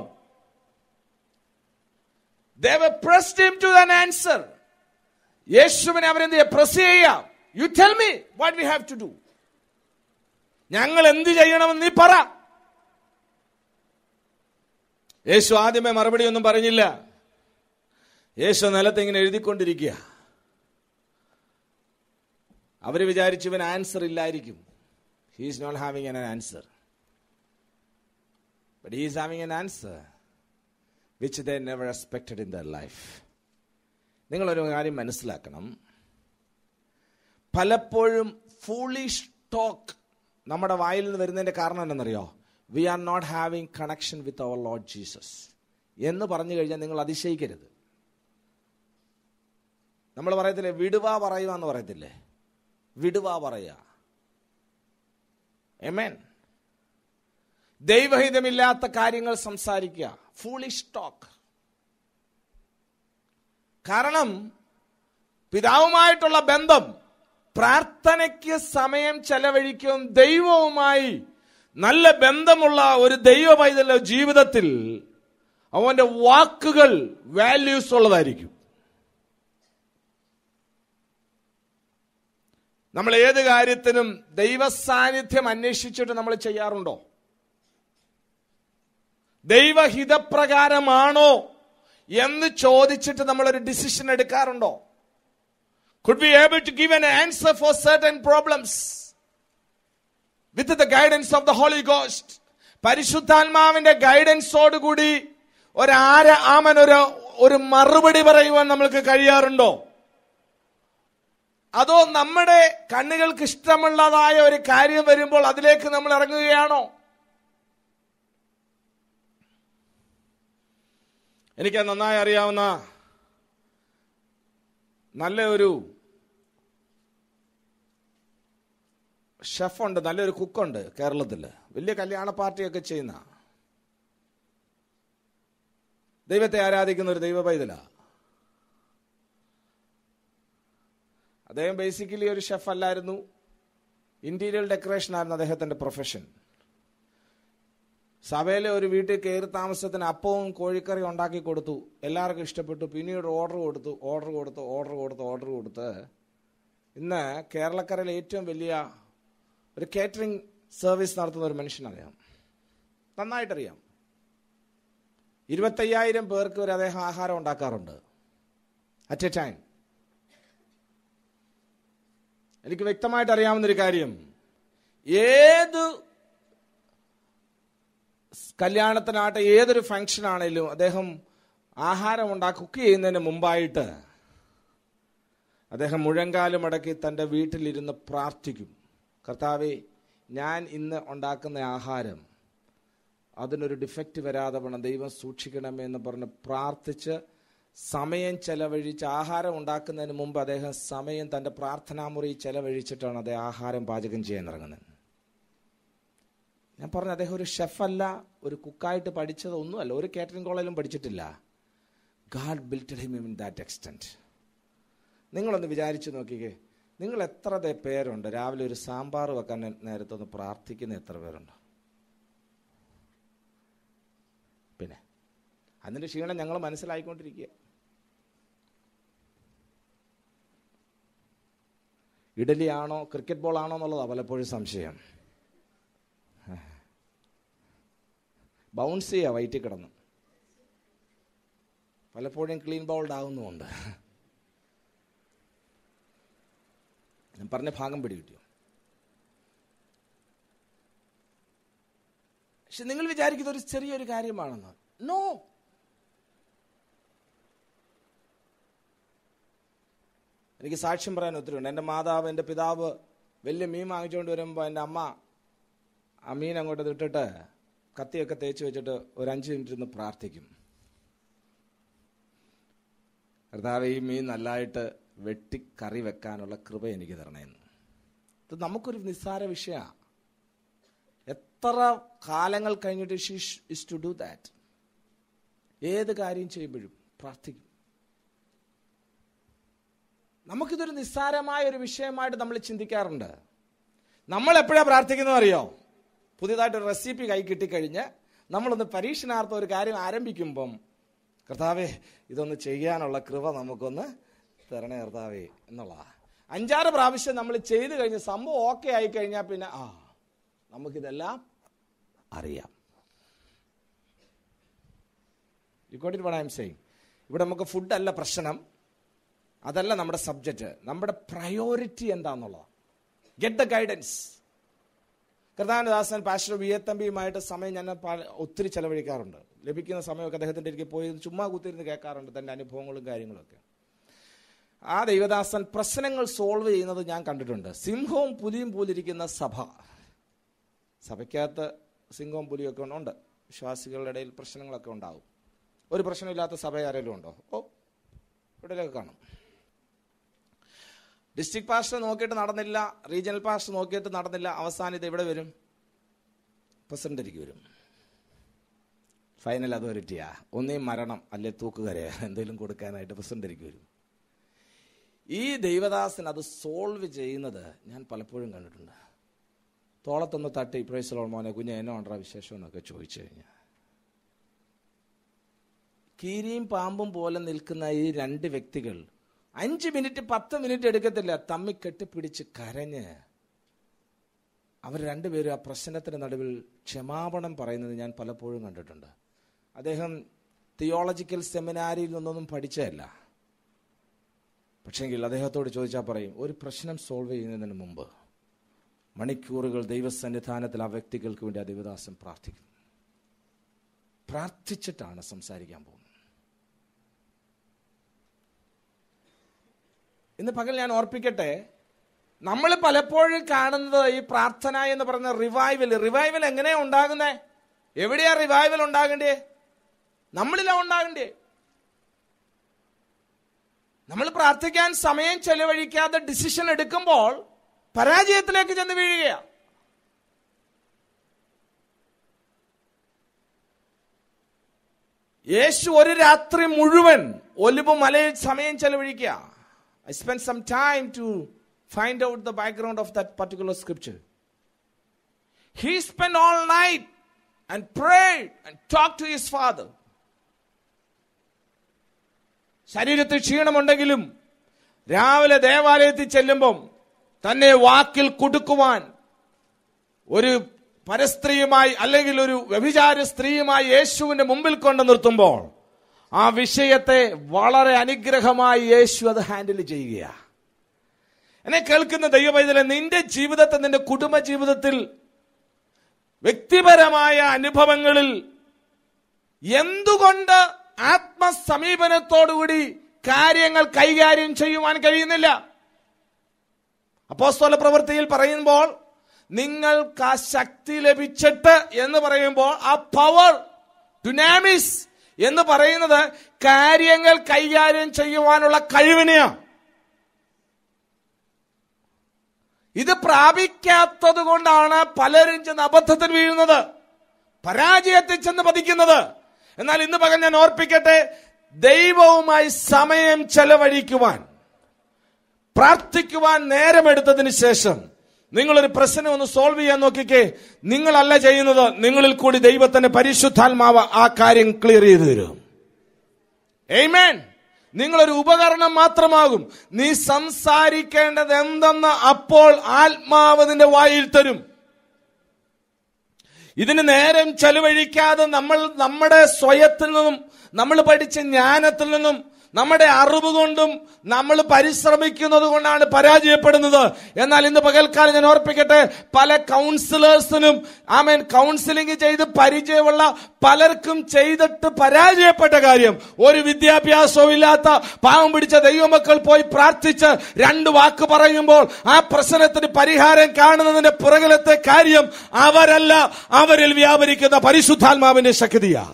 They were pressed him to an answer. യേശുവിനെ അവരെന്ത് പ്രസ് ചെയ്യാം you tell me what we have to do ഞങ്ങൾ എന്ത് ചെയ്യണമെന്ന് നീ പറ യേശു ആദ്യമേ മറുപടി ഒന്നും പറഞ്ഞില്ല യേശു നിലത്ത് ഇങ്ങനെ എഴുതിക്കൊണ്ടിരിക്കുക അവര് വിചാരിച്ചു ഇവൻ ആൻസർ ഇല്ലായിരിക്കും he's not having an answer but he's having an answer which they never expected in their life നിങ്ങളൊരു കാര്യം മനസ്സിലാക്കണം പലപ്പോഴും ഫൂളിഷ് ടോക്ക് നമ്മുടെ വായിൽ നിന്ന് വരുന്നതിന്റെ കാരണം എന്തെന്നറിയോ we are not having connection with our lord Jesus എന്ന് പറഞ്ഞു കഴിഞ്ഞാൽ നിങ്ങൾ അതിശയിക്കരുത് നമ്മൾ പറയത്തില്ലേ വിടുവാ പറയുക എന്ന് പറയത്തില്ലേ വിടുവാ പറയുക എമേൻ ദൈവഹിതമില്ലാത്ത കാര്യങ്ങൾ സംസാരിക്കുക ഫൂളിഷ് ടോക്ക് കാരണം പിതാവുമായിട്ടുള്ള ബന്ധം പ്രാർത്ഥനയ്ക്ക് സമയം ചെലവഴിക്കും ദൈവവുമായി നല്ല ബന്ധമുള്ള ഒരു ദൈവ പൈതല ജീവിതത്തിൽ അവന്റെ വാക്കുകൾ വാല്യൂസ് ഉള്ളതായിരിക്കും നമ്മൾ ഏത് കാര്യത്തിനും ദൈവ സാന്നിധ്യം അന്വേഷിച്ചിട്ട് നമ്മൾ ചെയ്യാറുണ്ടോ ദൈവഹിതപ്രകാരമാണോ എന്ന് ചോദിച്ചിട്ട് നമ്മൾ ഒരു ഡിസിഷൻ എടുക്കാറുണ്ടോ could be able to give an answer for certain problems with the guidance of the holy ghost പരിശുദ്ധാത്മാവിന്റെ ഗൈഡൻസോടുകൂടി ഒരാര ആമൻ ഒരു ഒരു മറുപടി പറയുവാൻ നമ്മൾക്ക് കഴിയാറുണ്ടോ അതോ നമ്മുടെ കണ്ണുകൾക്ക് ഇഷ്ടമുള്ളതായ ഒരു കാര്യം വരുമ്പോൾ അതിലേക്ക് നമ്മൾ ഇറങ്ങുകയാണോ എനിക്ക് നന്നായി അറിയാവുന്ന നല്ല ഒരു ഷെഫുണ്ട് നല്ലൊരു കുക്കുണ്ട് കേരളത്തിൽ വലിയ കല്യാണ പാർട്ടിയൊക്കെ ചെയ്യുന്ന ദൈവത്തെ ആരാധിക്കുന്ന ഒരു ദൈവ പൈതല അദ്ദേഹം ബേസിക്കലി ഒരു ഷെഫ് അല്ലായിരുന്നു ഇന്റീരിയർ ഡെക്കറേഷൻ ആയിരുന്നു അദ്ദേഹത്തിന്റെ പ്രൊഫഷൻ സഭയിലെ ഒരു വീട്ടിൽ കയറി താമസത്തിന് അപ്പവും കോഴിക്കറി ഉണ്ടാക്കി കൊടുത്തു എല്ലാവർക്കും ഇഷ്ടപ്പെട്ടു പിന്നീട് ഓർഡർ കൊടുത്തു ഓർഡർ കൊടുത്തു ഓർഡർ കൊടുത്തു ഓർഡർ കൊടുത്ത് ഇന്ന് കേരളക്കരയിലെ ഏറ്റവും വലിയ ഒരു കേറ്ററിംഗ് സർവീസ് നടത്തുന്ന ഒരു മനുഷ്യനറിയാം നന്നായിട്ടറിയാം ഇരുപത്തയ്യായിരം പേർക്ക് വരെ അദ്ദേഹം ആഹാരം ഉണ്ടാക്കാറുണ്ട് അറ്റ് എ ടൈം എനിക്ക് വ്യക്തമായിട്ട് അറിയാവുന്നൊരു കാര്യം ഏത് കല്യാണത്തിനാട്ടെ ഏതൊരു ഫംഗ്ഷൻ ആണെങ്കിലും അദ്ദേഹം ആഹാരം ഉണ്ടാക്കി കുക്ക് ചെയ്യുന്നതിന് മുമ്പായിട്ട് അദ്ദേഹം മുഴങ്കാലും മടക്കി തൻ്റെ വീട്ടിലിരുന്ന് പ്രാർത്ഥിക്കും കർത്താവെ ഞാൻ ഇന്ന് ഉണ്ടാക്കുന്ന ആഹാരം അതിനൊരു ഡിഫക്റ്റ് വരാതെ വേണം ദൈവം സൂക്ഷിക്കണമേ എന്ന് പറഞ്ഞ് പ്രാർത്ഥിച്ച് സമയം ചെലവഴിച്ച് ആഹാരം ഉണ്ടാക്കുന്നതിന് മുമ്പ് അദ്ദേഹം സമയം തൻ്റെ പ്രാർത്ഥനാമുറി ചെലവഴിച്ചിട്ടാണ് അദ്ദേഹം ആഹാരം പാചകം ചെയ്യാൻ ഇറങ്ങുന്നത് ഞാൻ പറഞ്ഞു അദ്ദേഹം ഒരു ഷെഫല്ല ഒരു കുക്കായിട്ട് പഠിച്ചത് ഒന്നുമല്ല ഒരു കാറ്ററിംഗ് കോളേജിലും പഠിച്ചിട്ടില്ല God builted him in that extent നിങ്ങളൊന്ന് വിചാരിച്ചു നോക്കിക്കേ നിങ്ങൾ എത്ര ദേ പേരുണ്ട് രാവിലെ ഒരു സാമ്പാർ വെക്കാൻ നേരത്തൊന്ന് പ്രാർത്ഥിക്കുന്ന എത്ര പേരുണ്ട് പിന്നെ അതിൻ്റെ ക്ഷീണം ഞങ്ങൾ മനസ്സിലായിക്കൊണ്ടിരിക്കുക ഇഡലി ആണോ ക്രിക്കറ്റ് ബോൾ ആണോ എന്നുള്ളതാണ് പലപ്പോഴും സംശയം ബൗൺസ് ചെയ്യുക വയറ്റിൽ കിടന്ന് പലപ്പോഴും ക്ലീൻ ബൗൾഡ് ആവുന്നുമുണ്ട് ഞാൻ പറഞ്ഞ ഭാഗം പിടികിട്ടിയോ പക്ഷെ നിങ്ങൾ വിചാരിക്കുന്നത് ഒരു ചെറിയൊരു കാര്യമാണെന്ന് നോ എനിക്ക് സാക്ഷ്യം പറയാൻ ഒത്തിരി ഉണ്ട് എൻ്റെ മാതാവ് എൻ്റെ പിതാവ് വലിയ മീൻ വാങ്ങിച്ചുകൊണ്ട് വരുമ്പോൾ എൻ്റെ അമ്മ ആ മീൻ അങ്ങോട്ട് ഇട്ടിട്ട് കത്തിയൊക്കെ തേച്ച് വെച്ചിട്ട് ഒരു അഞ്ച് മിനിറ്റ് ഇരുന്ന് പ്രാർത്ഥിക്കും കർത്താവ് ഈ മീൻ നല്ലതായിട്ട് വെട്ടി കറി വെക്കാനുള്ള കൃപ എനിക്ക് തരണേന്ന് ഇത് നമുക്കൊരു നിസ്സാര വിഷയമാണ് എത്ര കാലങ്ങൾ കഴിഞ്ഞിട്ട് she's is to do that ഏത് കാര്യം ചെയ്യുമ്പോഴും പ്രാർത്ഥിക്കും നമുക്കിതൊരു നിസ്സാരമായ ഒരു വിഷയമായിട്ട് നമ്മൾ ചിന്തിക്കാറുണ്ട് നമ്മൾ എപ്പോഴാണ് പ്രാർത്ഥിക്കുന്നത് അറിയോ പുതിയതായിട്ട് ഒരു റെസിപ്പി കൈ കിട്ടിക്കഴിഞ്ഞ് നമ്മളൊന്ന് പരീക്ഷണാർത്ഥം ഒരു കാര്യം ആരംഭിക്കുമ്പം കർത്താവേ ഇതൊന്ന് ചെയ്യാനുള്ള കൃപ നമുക്കൊന്ന് തരണേ കർത്താവേ എന്നുള്ളതാ അഞ്ചാറ് പ്രാവശ്യം നമ്മൾ ചെയ്തു കഴിഞ്ഞ് സംഭവം ഓക്കെ ആയി കഴിഞ്ഞാൽ പിന്നെ ആ നമുക്കിതെല്ലാം അറിയാം you got it what I am saying ഇവിടെ നമുക്ക് ഫുഡല്ല പ്രശ്നം അതല്ല നമ്മുടെ സബ്ജക്റ്റ് നമ്മുടെ പ്രയോറിറ്റി എന്താന്നുള്ളതാണ് ഗെറ്റ് ദ ഗൈഡൻസ് കർത്താനദാസൻ പാസ്റ്റർ വി എത്തമ്പിയുമായിട്ട് സമയം ഞാൻ പല- ഒത്തിരി ചെലവഴിക്കാറുണ്ട് ലഭിക്കുന്ന സമയമൊക്കെ അദ്ദേഹത്തിൻ്റെ ഇരിക്കെ പോയി ചുമ്മാ കുത്തിരുന്ന് കേൾക്കാറുണ്ട് തൻ്റെ അനുഭവങ്ങളും കാര്യങ്ങളൊക്കെ ആ ദൈവദാസൻ പ്രശ്നങ്ങൾ സോൾവ് ചെയ്യുന്നത് ഞാൻ കണ്ടിട്ടുണ്ട് സിംഹവും പുലിയും പോലിരിക്കുന്ന സഭ സഭയ്ക്കകത്ത് സിംഹവും പുലിയും ഒക്കെ ഉണ്ട് വിശ്വാസികളുടെ ഇടയിൽ പ്രശ്നങ്ങളൊക്കെ ഉണ്ടാവും ഒരു പ്രശ്നമില്ലാത്ത സഭ ആരെങ്കിലും ഉണ്ടോ ഓ ഇവിടെയൊക്കെ കാണും ഡിസ്ട്രിക്ട് പാസ്റ്റർ നോക്കിയിട്ട് നടന്നില്ല റീജിയണൽ പാസ്റ്റർ നോക്കിയിട്ട് നടന്നില്ല അവസാനം ഇത് എവിടെ വരും പ്രസിഡന്റിലേക്ക് വരും ഫൈനൽ അതോറിറ്റിയാ ഒന്നേ മരണം അല്ലെ തൂക്കുകരയോ എന്തെങ്കിലും കൊടുക്കാനായിട്ട് പ്രസിഡന്റിലേക്ക് വരും ഈ ദൈവദാസൻ അത് സോൾവ് ചെയ്യുന്നത് ഞാൻ പലപ്പോഴും കണ്ടിട്ടുണ്ട് തോളത്തൊന്ന് തട്ടി പ്രൈസലോൾ മോനെ കുഞ്ഞ് എന്നോ ഉണ്ടോ വിശേഷം എന്നൊക്കെ ചോദിച്ചു കഴിഞ്ഞാൽ കീരിയും പാമ്പും പോലെ നിൽക്കുന്ന ഈ രണ്ട് വ്യക്തികൾ അഞ്ച് മിനിറ്റ് പത്ത് മിനിറ്റ് എടുക്കത്തില്ല തമ്മി കെട്ടിപ്പിടിച്ച് കരഞ്ഞ് അവർ രണ്ടുപേരും ആ പ്രശ്നത്തിന് നടുവിൽ ക്ഷമാപണം പറയുന്നത് ഞാൻ പലപ്പോഴും കണ്ടിട്ടുണ്ട് അദ്ദേഹം തിയോളജിക്കൽ സെമിനാരിയിൽ നിന്നൊന്നും പഠിച്ചതല്ല പക്ഷെങ്കിൽ അദ്ദേഹത്തോട് ചോദിച്ചാൽ പറയും ഒരു പ്രശ്നം സോൾവ് ചെയ്യുന്നതിന് മുമ്പ് മണിക്കൂറുകൾ ദൈവസന്നിധാനത്തിൽ ആ വ്യക്തികൾക്ക് വേണ്ടി ആ ദൈവദാസൻ പ്രാർത്ഥിക്കും പ്രാർത്ഥിച്ചിട്ടാണ് സംസാരിക്കാൻ പോകുന്നത് ഇന്ന് പകൽ ഞാൻ ഓർപ്പിക്കട്ടെ നമ്മൾ പലപ്പോഴും കാണുന്നത് ഈ പ്രാർത്ഥന എന്ന് പറയുന്ന റിവൈവൽ റിവൈവൽ എങ്ങനെയാ ഉണ്ടാകുന്നേ എവിടെയാ റിവൈവൽ ഉണ്ടാകണ്ടേ നമ്മളിലാ ഉണ്ടാകണ്ടേ നമ്മൾ പ്രാർത്ഥിക്കാൻ സമയം ചെലവഴിക്കാതെ ഡിസിഷൻ എടുക്കുമ്പോൾ പരാജയത്തിലേക്ക് ചെന്ന് വീഴുകയാ യേശു ഒരു രാത്രി മുഴുവൻ ഒലിവ് മലയിൽ സമയം ചെലവഴിക്കുക I spend some time to find out the background of that particular scripture he spend all night and prayed and talk to his father ശരീരത്തിൽ ക്ഷീണമുണ്ടെങ്കിലും രാവിലെ ദേവാലയത്തിൽ ചെല്ലുമ്പം തന്നെ വാക്കിൽ കുടുക്കുവാൻ ഒരു പരസ്ത്രീയുമായി അല്ലെങ്കിൽ ഒരു വ്യഭിചാര സ്ത്രീയുമായി യേശുവിന്റെ മുമ്പിൽ കൊണ്ട് നിർത്തുമ്പോൾ ആ വിഷയത്തെ വളരെ അനുഗ്രഹമായി യേശു അത് ഹാൻഡിൽ ചെയ്യുക എന്നെ കേൾക്കുന്ന ദൈവവൈതലെ നിന്റെ ജീവിതത്തെ നിന്റെ കുടുംബ ജീവിതത്തിൽ വ്യക്തിപരമായ അനുഭവങ്ങളിൽ എന്തുകൊണ്ട് ആത്മസമീപനത്തോടുകൂടി കാര്യങ്ങൾ കൈകാര്യം ചെയ്യുവാൻ കഴിയുന്നില്ല അപ്പോസ്തല പ്രവൃത്തിയിൽ പറയുമ്പോൾ നിങ്ങൾക്ക് ആ ശക്തി ലഭിച്ചിട്ട് എന്ന് പറയുമ്പോൾ ആ പവർ ഡുനാമിസ് എന്ന് പറയുന്നത് കാര്യങ്ങൾ കൈകാര്യം ചെയ്യുവാനുള്ള കഴിവിനെയാണ് ഇത് പ്രാപിക്കാത്തത് കൊണ്ടാണ് പലരും ചെന്ന് അബദ്ധത്തിൽ വീഴുന്നത് പരാജയത്തിൽ ചെന്ന് പതിക്കുന്നത് എന്നാൽ ഇന്ന് പകൽ ഞാൻ ഓർപ്പിക്കട്ടെ ദൈവവുമായി സമയം ചെലവഴിക്കുവാൻ പ്രാർത്ഥിക്കുവാൻ നേരമെടുത്തതിന് ശേഷം നിങ്ങളൊരു പ്രശ്നം ഒന്ന് സോൾവ് ചെയ്യാൻ നോക്കിക്കേ നിങ്ങളല്ല ചെയ്യുന്നത് നിങ്ങളിൽ കൂടി ദൈവത്തിന്റെ പരിശുദ്ധാത്മാവ് ആ കാര്യം ക്ലിയർ ചെയ്തു തരും Amen. നിങ്ങളൊരു ഉപകരണം മാത്രമാകും നീ സംസാരിക്കേണ്ടത് എന്തെന്ന് അപ്പോൾ ആത്മാവ് നിന്റെ വായിൽ തരും ഇതിന് നേരം ചെലവഴിക്കാതെ നമ്മൾ നമ്മുടെ സ്വയത്തിൽ നിന്നും നമ്മൾ പഠിച്ച ജ്ഞാനത്തിൽ നിന്നും നമ്മുടെ അറിവ് കൊണ്ടും നമ്മൾ പരിശ്രമിക്കുന്നത് കൊണ്ടാണ് പരാജയപ്പെടുന്നത് എന്നാൽ ഇന്ന് പകൽക്കാലം ഞാൻ ഓർപ്പിക്കട്ടെ പല കൗൺസിലേഴ്സിനും ആമേൻ കൗൺസിലിംഗ് ചെയ്ത് പരിചയമുള്ള പലർക്കും ചെയ്തിട്ട് പരാജയപ്പെട്ട കാര്യം ഒരു വിദ്യാഭ്യാസവും ഇല്ലാത്ത പാവം പിടിച്ച ദൈവമക്കൾ പോയി പ്രാർത്ഥിച്ച് രണ്ട് വാക്ക് പറയുമ്പോൾ ആ പ്രശ്നത്തിന് പരിഹാരം കാണുന്നതിന്റെ പുറകിലത്തെ കാര്യം അവരല്ല അവരിൽ വ്യാപരിക്കുന്ന പരിശുദ്ധാത്മാവിന്റെ ശക്തിയാ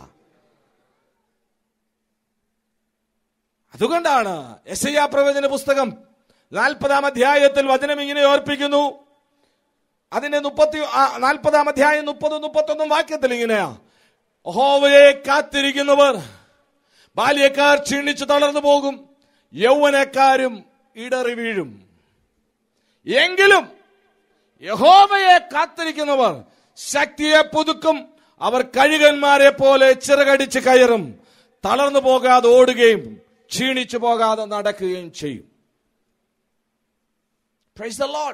അതുകൊണ്ടാണ് എസ് ഐ പ്രവചന പുസ്തകം നാൽപ്പതാം അധ്യായത്തിൽ വചനം ഇങ്ങനെ ഓർപ്പിക്കുന്നു അതിന്റെ മുപ്പത്തി ആ, നാൽപ്പതാം അധ്യായം മുപ്പത് മുപ്പത്തൊന്നും വാക്യത്തിൽ ഇങ്ങനെയാ ഹോവയെ കാത്തിരിക്കുന്നവർ ബാല്യക്കാർ ക്ഷീണിച്ചു തളർന്നു പോകും യൗവനക്കാരും ഇടറി വീഴും എങ്കിലും യഹോവയെ കാത്തിരിക്കുന്നവർ ശക്തിയെ പുതുക്കും അവർ കഴുകന്മാരെ പോലെ ചിറകടിച്ച് കയറും തളർന്നു പോകാതെ ഓടുകയും ക്ഷീണിച്ചു പോകാതെ നടക്കുകയും ചെയ്യും Praise the Lord.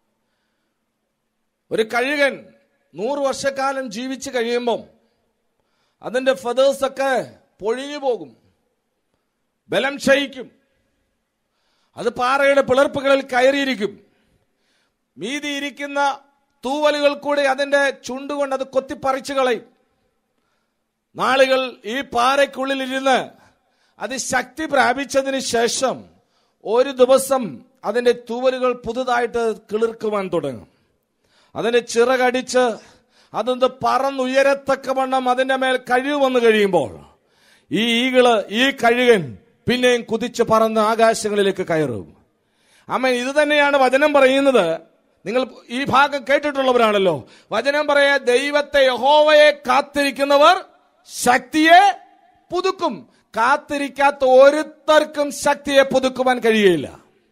ഒരു കഴുകൻ നൂറ് വർഷക്കാലം ജീവിച്ച് കഴിയുമ്പം അതിന്റെ ഫെതേഴ്സ് ഒക്കെ പൊഴിഞ്ഞു പോകും ബലം ക്ഷയിക്കും അത് പാറയുടെ പിളർപ്പുകളിൽ കയറിയിരിക്കും മീതി ഇരിക്കുന്ന തൂവലുകൾ കൂടി അതിന്റെ ചുണ്ടുകൊണ്ട് അത് കൊത്തിപ്പറിച്ചു കളയും നാളുകൾ ഈ പാറയ്ക്കുള്ളിലിരുന്ന് അത് ശക്തി പ്രാപിച്ചതിന് ശേഷം ഒരു ദിവസം അതിന്റെ തൂവലുകൾ പുതുതായിട്ട് കിളിർക്കുവാൻ തുടങ്ങും അതിന്റെ ചിറകടിച്ച് അതൊന്ന് പറന്നുയരത്തക്കവണ്ണം അതിന്റെ മേൽ കഴിവ് വന്നു കഴിയുമ്പോൾ ഈ ഈകള് ഈ കഴുകൻ പിന്നെയും കുതിച്ച് പറന്ന് ആകാശങ്ങളിലേക്ക് കയറും അമ്മ ഇത് തന്നെയാണ് വചനം പറയുന്നത് നിങ്ങൾ ഈ ഭാഗം കേട്ടിട്ടുള്ളവരാണല്ലോ വചനം പറയാ ദൈവത്തെ യഹോവയെ കാത്തിരിക്കുന്നവർ ശക്തിയെ പുതുക്കും കാത്തിരിക്കാത്ത ഒരുത്തർക്കും ശക്തിയെ പുതുക്കുവാൻ കഴിയുകയില്ല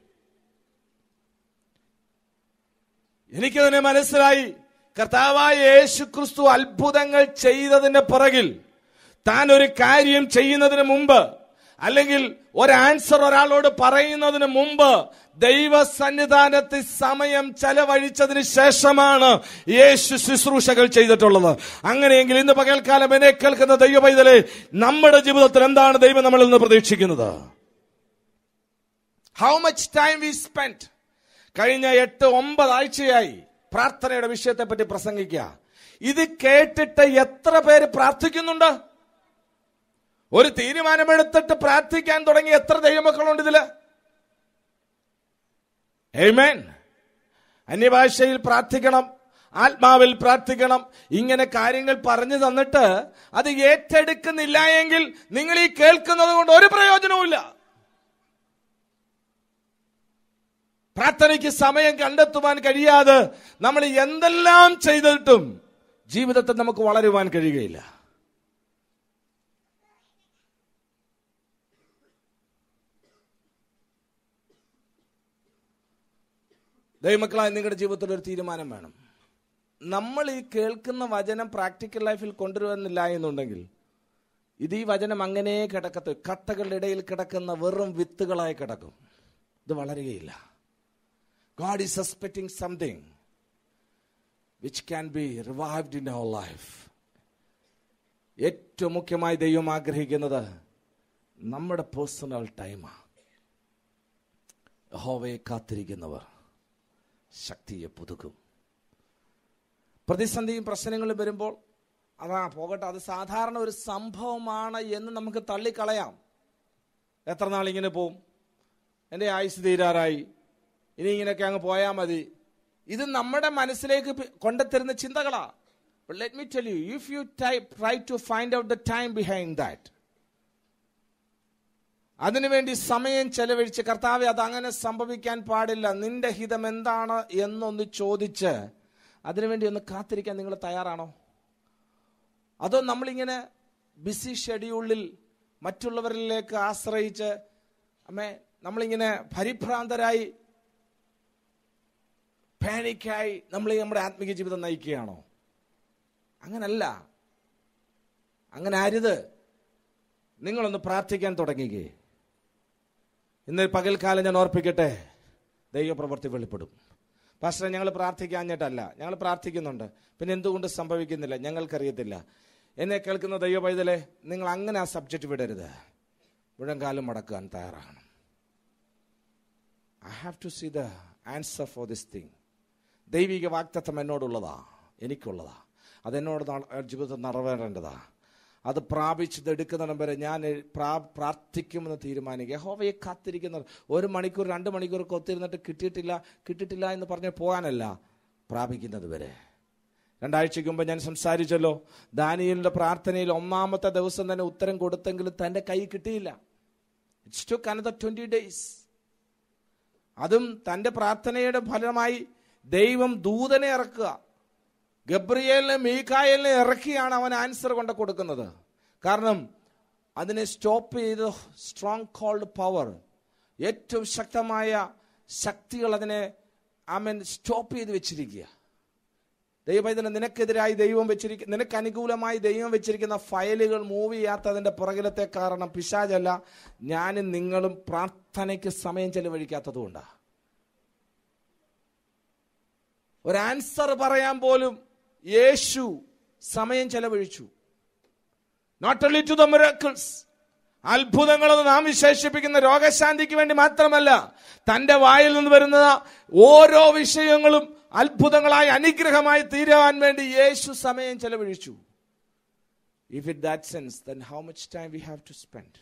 എനിക്കതിനെ മനസ്സിലായി കർത്താവായ യേശു ക്രിസ്തു അത്ഭുതങ്ങൾ ചെയ്തതിന്റെ പുറകിൽ താൻ ഒരു കാര്യം ചെയ്യുന്നതിന് മുമ്പ് അല്ലെങ്കിൽ ഒരു ആൻസർ ഒരാളോട് പറയുന്നതിന് മുമ്പ് ദൈവസന്നിധാനത്തിൽ സമയം ചെലവഴിച്ചതിന് ശേഷമാണ് യേശു ശുശ്രൂഷകൾ ചെയ്തിട്ടുള്ളത് അങ്ങനെയെങ്കിൽ ഇന്ന് പകൽക്കാലം എന്നെ കേൾക്കുന്ന ദൈവ പൈതലെ നമ്മുടെ ജീവിതത്തിൽ എന്താണ് ദൈവം നമ്മളിൽ നിന്ന് പ്രതീക്ഷിക്കുന്നത് how much time we spend കഴിഞ്ഞ എട്ട് ഒമ്പത് ആഴ്ചയായി പ്രാർത്ഥനയുടെ വിഷയത്തെ പറ്റി പ്രസംഗിക്കുക ഇത് കേട്ടിട്ട് എത്ര പേര് പ്രാർത്ഥിക്കുന്നുണ്ട് ഒരു തീരുമാനമെടുത്തിട്ട് പ്രാർത്ഥിക്കാൻ തുടങ്ങി എത്ര ദൈവമക്കളുണ്ട് ഇതില് Amen. അന്യഭാഷയിൽ പ്രാർത്ഥിക്കണം ആത്മാവിൽ പ്രാർത്ഥിക്കണം ഇങ്ങനെ കാര്യങ്ങൾ പറഞ്ഞു തന്നിട്ട് അത് ഏറ്റെടുക്കുന്നില്ല എങ്കിൽ നിങ്ങൾ ഈ കേൾക്കുന്നത് കൊണ്ട് ഒരു പ്രയോജനവുമില്ല പ്രാർത്ഥനയ്ക്ക് സമയം കണ്ടെത്തുവാൻ കഴിയാതെ നമ്മൾ എന്തെല്ലാം ചെയ്തിട്ടും ജീവിതത്തിൽ നമുക്ക് വളരുവാൻ കഴിയുകയില്ല ദൈവമക്കളായ നിങ്ങളുടെ ജീവിതത്തിൽ ഒരു തീരുമാനം വേണം നമ്മൾ ഈ കേൾക്കുന്ന വചനം പ്രാക്ടിക്കൽ ലൈഫിൽ കൊണ്ടുവരുന്നില്ല എന്നുണ്ടെങ്കിൽ ഇത് ഈ വചനം അങ്ങനെ കിടക്കത്ത് കട്ടകളുടെ ഇടയിൽ കിടക്കുന്ന വെറും വിത്തുകളായി കിടക്കും ഇത് വളരുകയില്ല God is suspecting something which can be revived in our life. ഏറ്റവും മുഖ്യമായി ദൈവം ആഗ്രഹിക്കുന്നത് നമ്മുടെ പേഴ്സണൽ ടൈമാണ് യഹോവയെ കാത്തിരിക്കുന്നവർ ശക്തിയെ പുതുക്കും പ്രതിസന്ധിയും പ്രശ്നങ്ങളും വരുമ്പോൾ അതാ പോകട്ടെ അത് സാധാരണ ഒരു സംഭവമാണ് എന്ന് നമുക്ക് തള്ളിക്കളയാം എത്ര നാളിങ്ങനെ പോവും എൻ്റെ ആയുസ് തീരാറായി ഇനി ഇങ്ങനെയൊക്കെ അങ്ങ് പോയാൽ മതി ഇത് നമ്മുടെ മനസ്സിലേക്ക് പി- കൊണ്ടുത്തരുന്ന ചിന്തകളാ let me tell you if you try to find out the time behind that അതിനുവേണ്ടി സമയം ചെലവഴിച്ച് കർത്താവെ അത് അങ്ങനെ സംഭവിക്കാൻ പാടില്ല നിന്റെ ഹിതം എന്താണ് എന്നൊന്ന് ചോദിച്ച് അതിനുവേണ്ടി ഒന്ന് കാത്തിരിക്കാൻ നിങ്ങൾ തയ്യാറാണോ അതോ നമ്മളിങ്ങനെ ബിസി ഷെഡ്യൂളിൽ മറ്റുള്ളവരിലേക്ക് ആശ്രയിച്ച് അമ്മേ നമ്മളിങ്ങനെ പരിഭ്രാന്തരായി പാനിക്കായി നമ്മൾ നമ്മുടെ ആത്മീയ ജീവിതം നയിക്കുകയാണോ അങ്ങനല്ല അങ്ങനെ അരുത് നിങ്ങളൊന്ന് പ്രാർത്ഥിക്കാൻ തുടങ്ങിക്കേ ഇന്ന് പകൽക്കാലം ഞാൻ ഓർപ്പിക്കട്ടെ ദൈവപ്രവൃത്തി വെളിപ്പെടും പാസ്റ്റർ ഞങ്ങൾ പ്രാർത്ഥിക്കാഞ്ഞിട്ടല്ല ഞങ്ങൾ പ്രാർത്ഥിക്കുന്നുണ്ട് പിന്നെ എന്തുകൊണ്ട് സംഭവിക്കുന്നില്ല ഞങ്ങൾക്കറിയത്തില്ല എന്നെ കേൾക്കുന്ന ദൈവ പൈതലെ നിങ്ങൾ അങ്ങനെ ആ സബ്ജക്റ്റ് വിടരുത് മുഴങ്കാലം മടക്കാൻ തയ്യാറാകണം I have to see the answer for this thing ദൈവിക വാക്തത്വം എന്നോടുള്ളതാ എനിക്കുള്ളതാ അതെന്നോട് നാ- ജീവിതത്തിൽ നിറവേറേണ്ടതാ അത് പ്രാപിച്ചത് എടുക്കുന്നിടം വരെ ഞാൻ പ്രാ- പ്രാർത്ഥിക്കുമെന്ന് തീരുമാനിക്കുക ഹോവയെ കാത്തിരിക്കുന്ന ഒരു മണിക്കൂർ രണ്ട് മണിക്കൂർ കൊത്തിരുന്നിട്ട് കിട്ടിയിട്ടില്ല കിട്ടിയിട്ടില്ല എന്ന് പറഞ്ഞ് പോകാനല്ല പ്രാപിക്കുന്നത് വരെ രണ്ടാഴ്ചയ്ക്ക് മുമ്പ് ഞാൻ സംസാരിച്ചല്ലോ ദാനിയലിന്റെ പ്രാർത്ഥനയിൽ ഒന്നാമത്തെ ദിവസം തന്നെ ഉത്തരം കൊടുത്തെങ്കിലും തന്റെ കൈ കിട്ടിയില്ല it's to another twenty days അതും തന്റെ പ്രാർത്ഥനയുടെ ഫലമായി ദൈവം ദൂതനെ ഇറക്കുക ഗബ്രിയേലിനെ മീക്കായലിനെ ഇറക്കിയാണ് അവൻ ആൻസർ കൊണ്ട് കൊടുക്കുന്നത് കാരണം അതിനെ സ്റ്റോപ്പ് ചെയ്ത് സ്ട്രോങ് കോൾഡ് പവർ ഏറ്റവും ശക്തമായ ശക്തികൾ അതിനെ അവൻ സ്റ്റോപ്പ് ചെയ്ത് വെച്ചിരിക്കുക ദൈവത്തിന് നിനക്കെതിരായി ദൈവം വെച്ചിരിക്കുന്ന നിനക്ക് അനുകൂലമായി ദൈവം വെച്ചിരിക്കുന്ന ഫയലുകൾ മൂവ് ചെയ്യാത്തതിന്റെ പുറകിലത്തെ കാരണം പിശാചല്ല ഞാനും നിങ്ങളും പ്രാർത്ഥനയ്ക്ക് സമയം ചെലവഴിക്കാത്തതുകൊണ്ടാണ് ഒരു ആൻസർ പറയാൻ പോലും യേശു സമയം ചെലവഴിച്ചു not only to the miracles അത്ഭുതങ്ങളെന്ന് നാം വിശേഷിപ്പിക്കുന്ന രോഗശാന്തിക്ക് വേണ്ടി മാത്രമല്ല തന്റെ വായിൽ നിന്ന് വരുന്ന ഓരോ വിഷയങ്ങളും അത്ഭുതങ്ങളായി അനുഗ്രഹമായി തീരുവാൻ വേണ്ടി യേശു സമയം ചെലവഴിച്ചു if it that sense then how much time we have to spend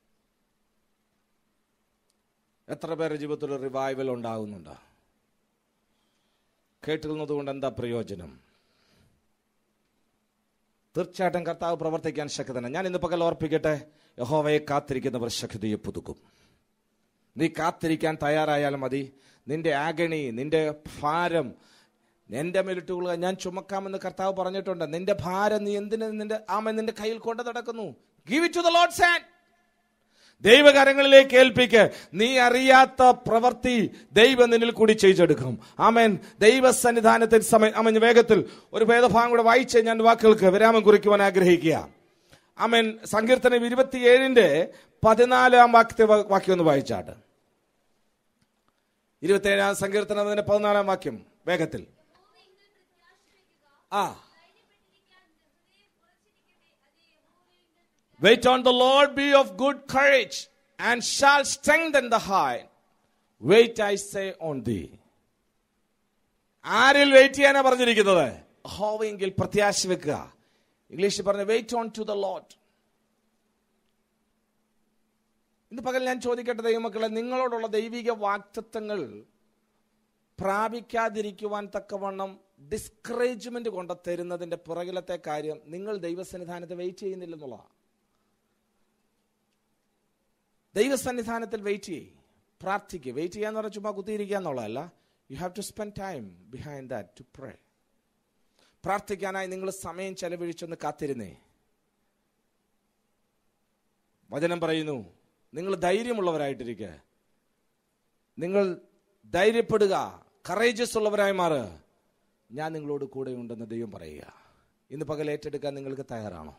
എത്ര പേരുടെ ജീവിതത്തിൽ റിവൈവൽ ഉണ്ടാകുന്നുണ്ട് കേട്ടുന്നത് കൊണ്ട് എന്താ പ്രയോജനം തീർച്ചയായിട്ടും കർത്താവ് പ്രവർത്തിക്കാൻ ശക്തനാണ് ഞാൻ ഇന്ന് പകൽ ഓർപ്പിക്കട്ടെ യഹോവയെ കാത്തിരിക്കുന്നവർ ശക്തിയെ പുതുക്കും നീ കാത്തിരിക്കാൻ തയ്യാറായാൽ മതി നിന്റെ ആഗണി നിന്റെ ഭാരം എന്റെ മേലിട്ടുകൊള്ളുക ഞാൻ ചുമക്കാമെന്ന് കർത്താവ് പറഞ്ഞിട്ടുണ്ട് നിന്റെ ഭാരം നീ എന്തിന് നിന്റെ ആമ നിന്റെ കയ്യിൽ കൊണ്ടു നടക്കുന്നു give it to the lord's hand ദൈവകരങ്ങളിലേക്ക് ഏൽപ്പിക്ക് നീ അറിയാത്ത പ്രവൃത്തി ദൈവം നിന്നിൽ കൂടി ചെയ്തെടുക്കും ആമേൻ ദൈവസന്നിധാനത്തിൽ സമയം ആമൻ വേഗത്തിൽ ഒരു ഭേദഭാഗം കൂടെ വായിച്ച് ഞാൻ വാക്കുകൾക്ക് വിരാമം കുറിക്കുവാൻ ആഗ്രഹിക്കുക ആമേൻ സങ്കീർത്തനം ഇരുപത്തിയേഴിന്റെ പതിനാലാം വാക്യത്തെ വാ- വാക്യം ഒന്ന് വായിച്ചാട്ട് ഇരുപത്തിയേഴാം സങ്കീർത്തനം അതിന്റെ പതിനാലാം വാക്യം വേഗത്തിൽ ആ Wait on the Lord, be of good courage, and shall strengthen the heart. Wait, I say, on thee. ആരിൽ വെയിറ്റ് ചെയ്യാനാ പറഞ്ഞിരിക്കുന്നത് ഹോവെങ്കിൽ പ്രത്യാശ വെക്കുക ഇംഗ്ലീഷിൽ പറഞ്ഞ wait on to the lord ഇന്ന് പകൽ ഞാൻ ചോദിക്കട്ടെ ദൈവമക്കളെ നിങ്ങളോടുള്ള ദൈവിക വാക്തത്വങ്ങൾ പ്രാപിക്കാതിരിക്കുവാൻ തക്കവണ്ണം ഡിസ്കറേജ്മെന്റ് കൊണ്ട് തരുന്നതിന്റെ പുറകിലത്തെ കാര്യം നിങ്ങൾ ദൈവസന്നിധാനത്ത് വെയിറ്റ് ചെയ്യുന്നില്ലെന്നുള്ളതാണ് ദൈവസന്നിധാനത്തിൽ വെയിറ്റ് ചെയ്യ് പ്രാർത്ഥിക്കുക വെയിറ്റ് ചെയ്യാന്ന് പറഞ്ഞാൽ ചുമ്മാ കുത്തിയിരിക്കുക എന്നുള്ളതല്ല you have to spend time behind that to pray പ്രാർത്ഥിക്കാനായി നിങ്ങൾ സമയം ചെലവഴിച്ചൊന്ന് കാത്തിരുന്നേ വചനം പറയുന്നു നിങ്ങൾ ധൈര്യമുള്ളവരായിട്ടിരിക്കുക നിങ്ങൾ ധൈര്യപ്പെടുക കറേജസ് ഉള്ളവരായി മാറുക ഞാൻ നിങ്ങളോട് കൂടെ ഉണ്ടെന്ന് ദൈവം പറയുക ഇന്ന് പകൽ ഏറ്റെടുക്കാൻ നിങ്ങൾക്ക് തയ്യാറാണോ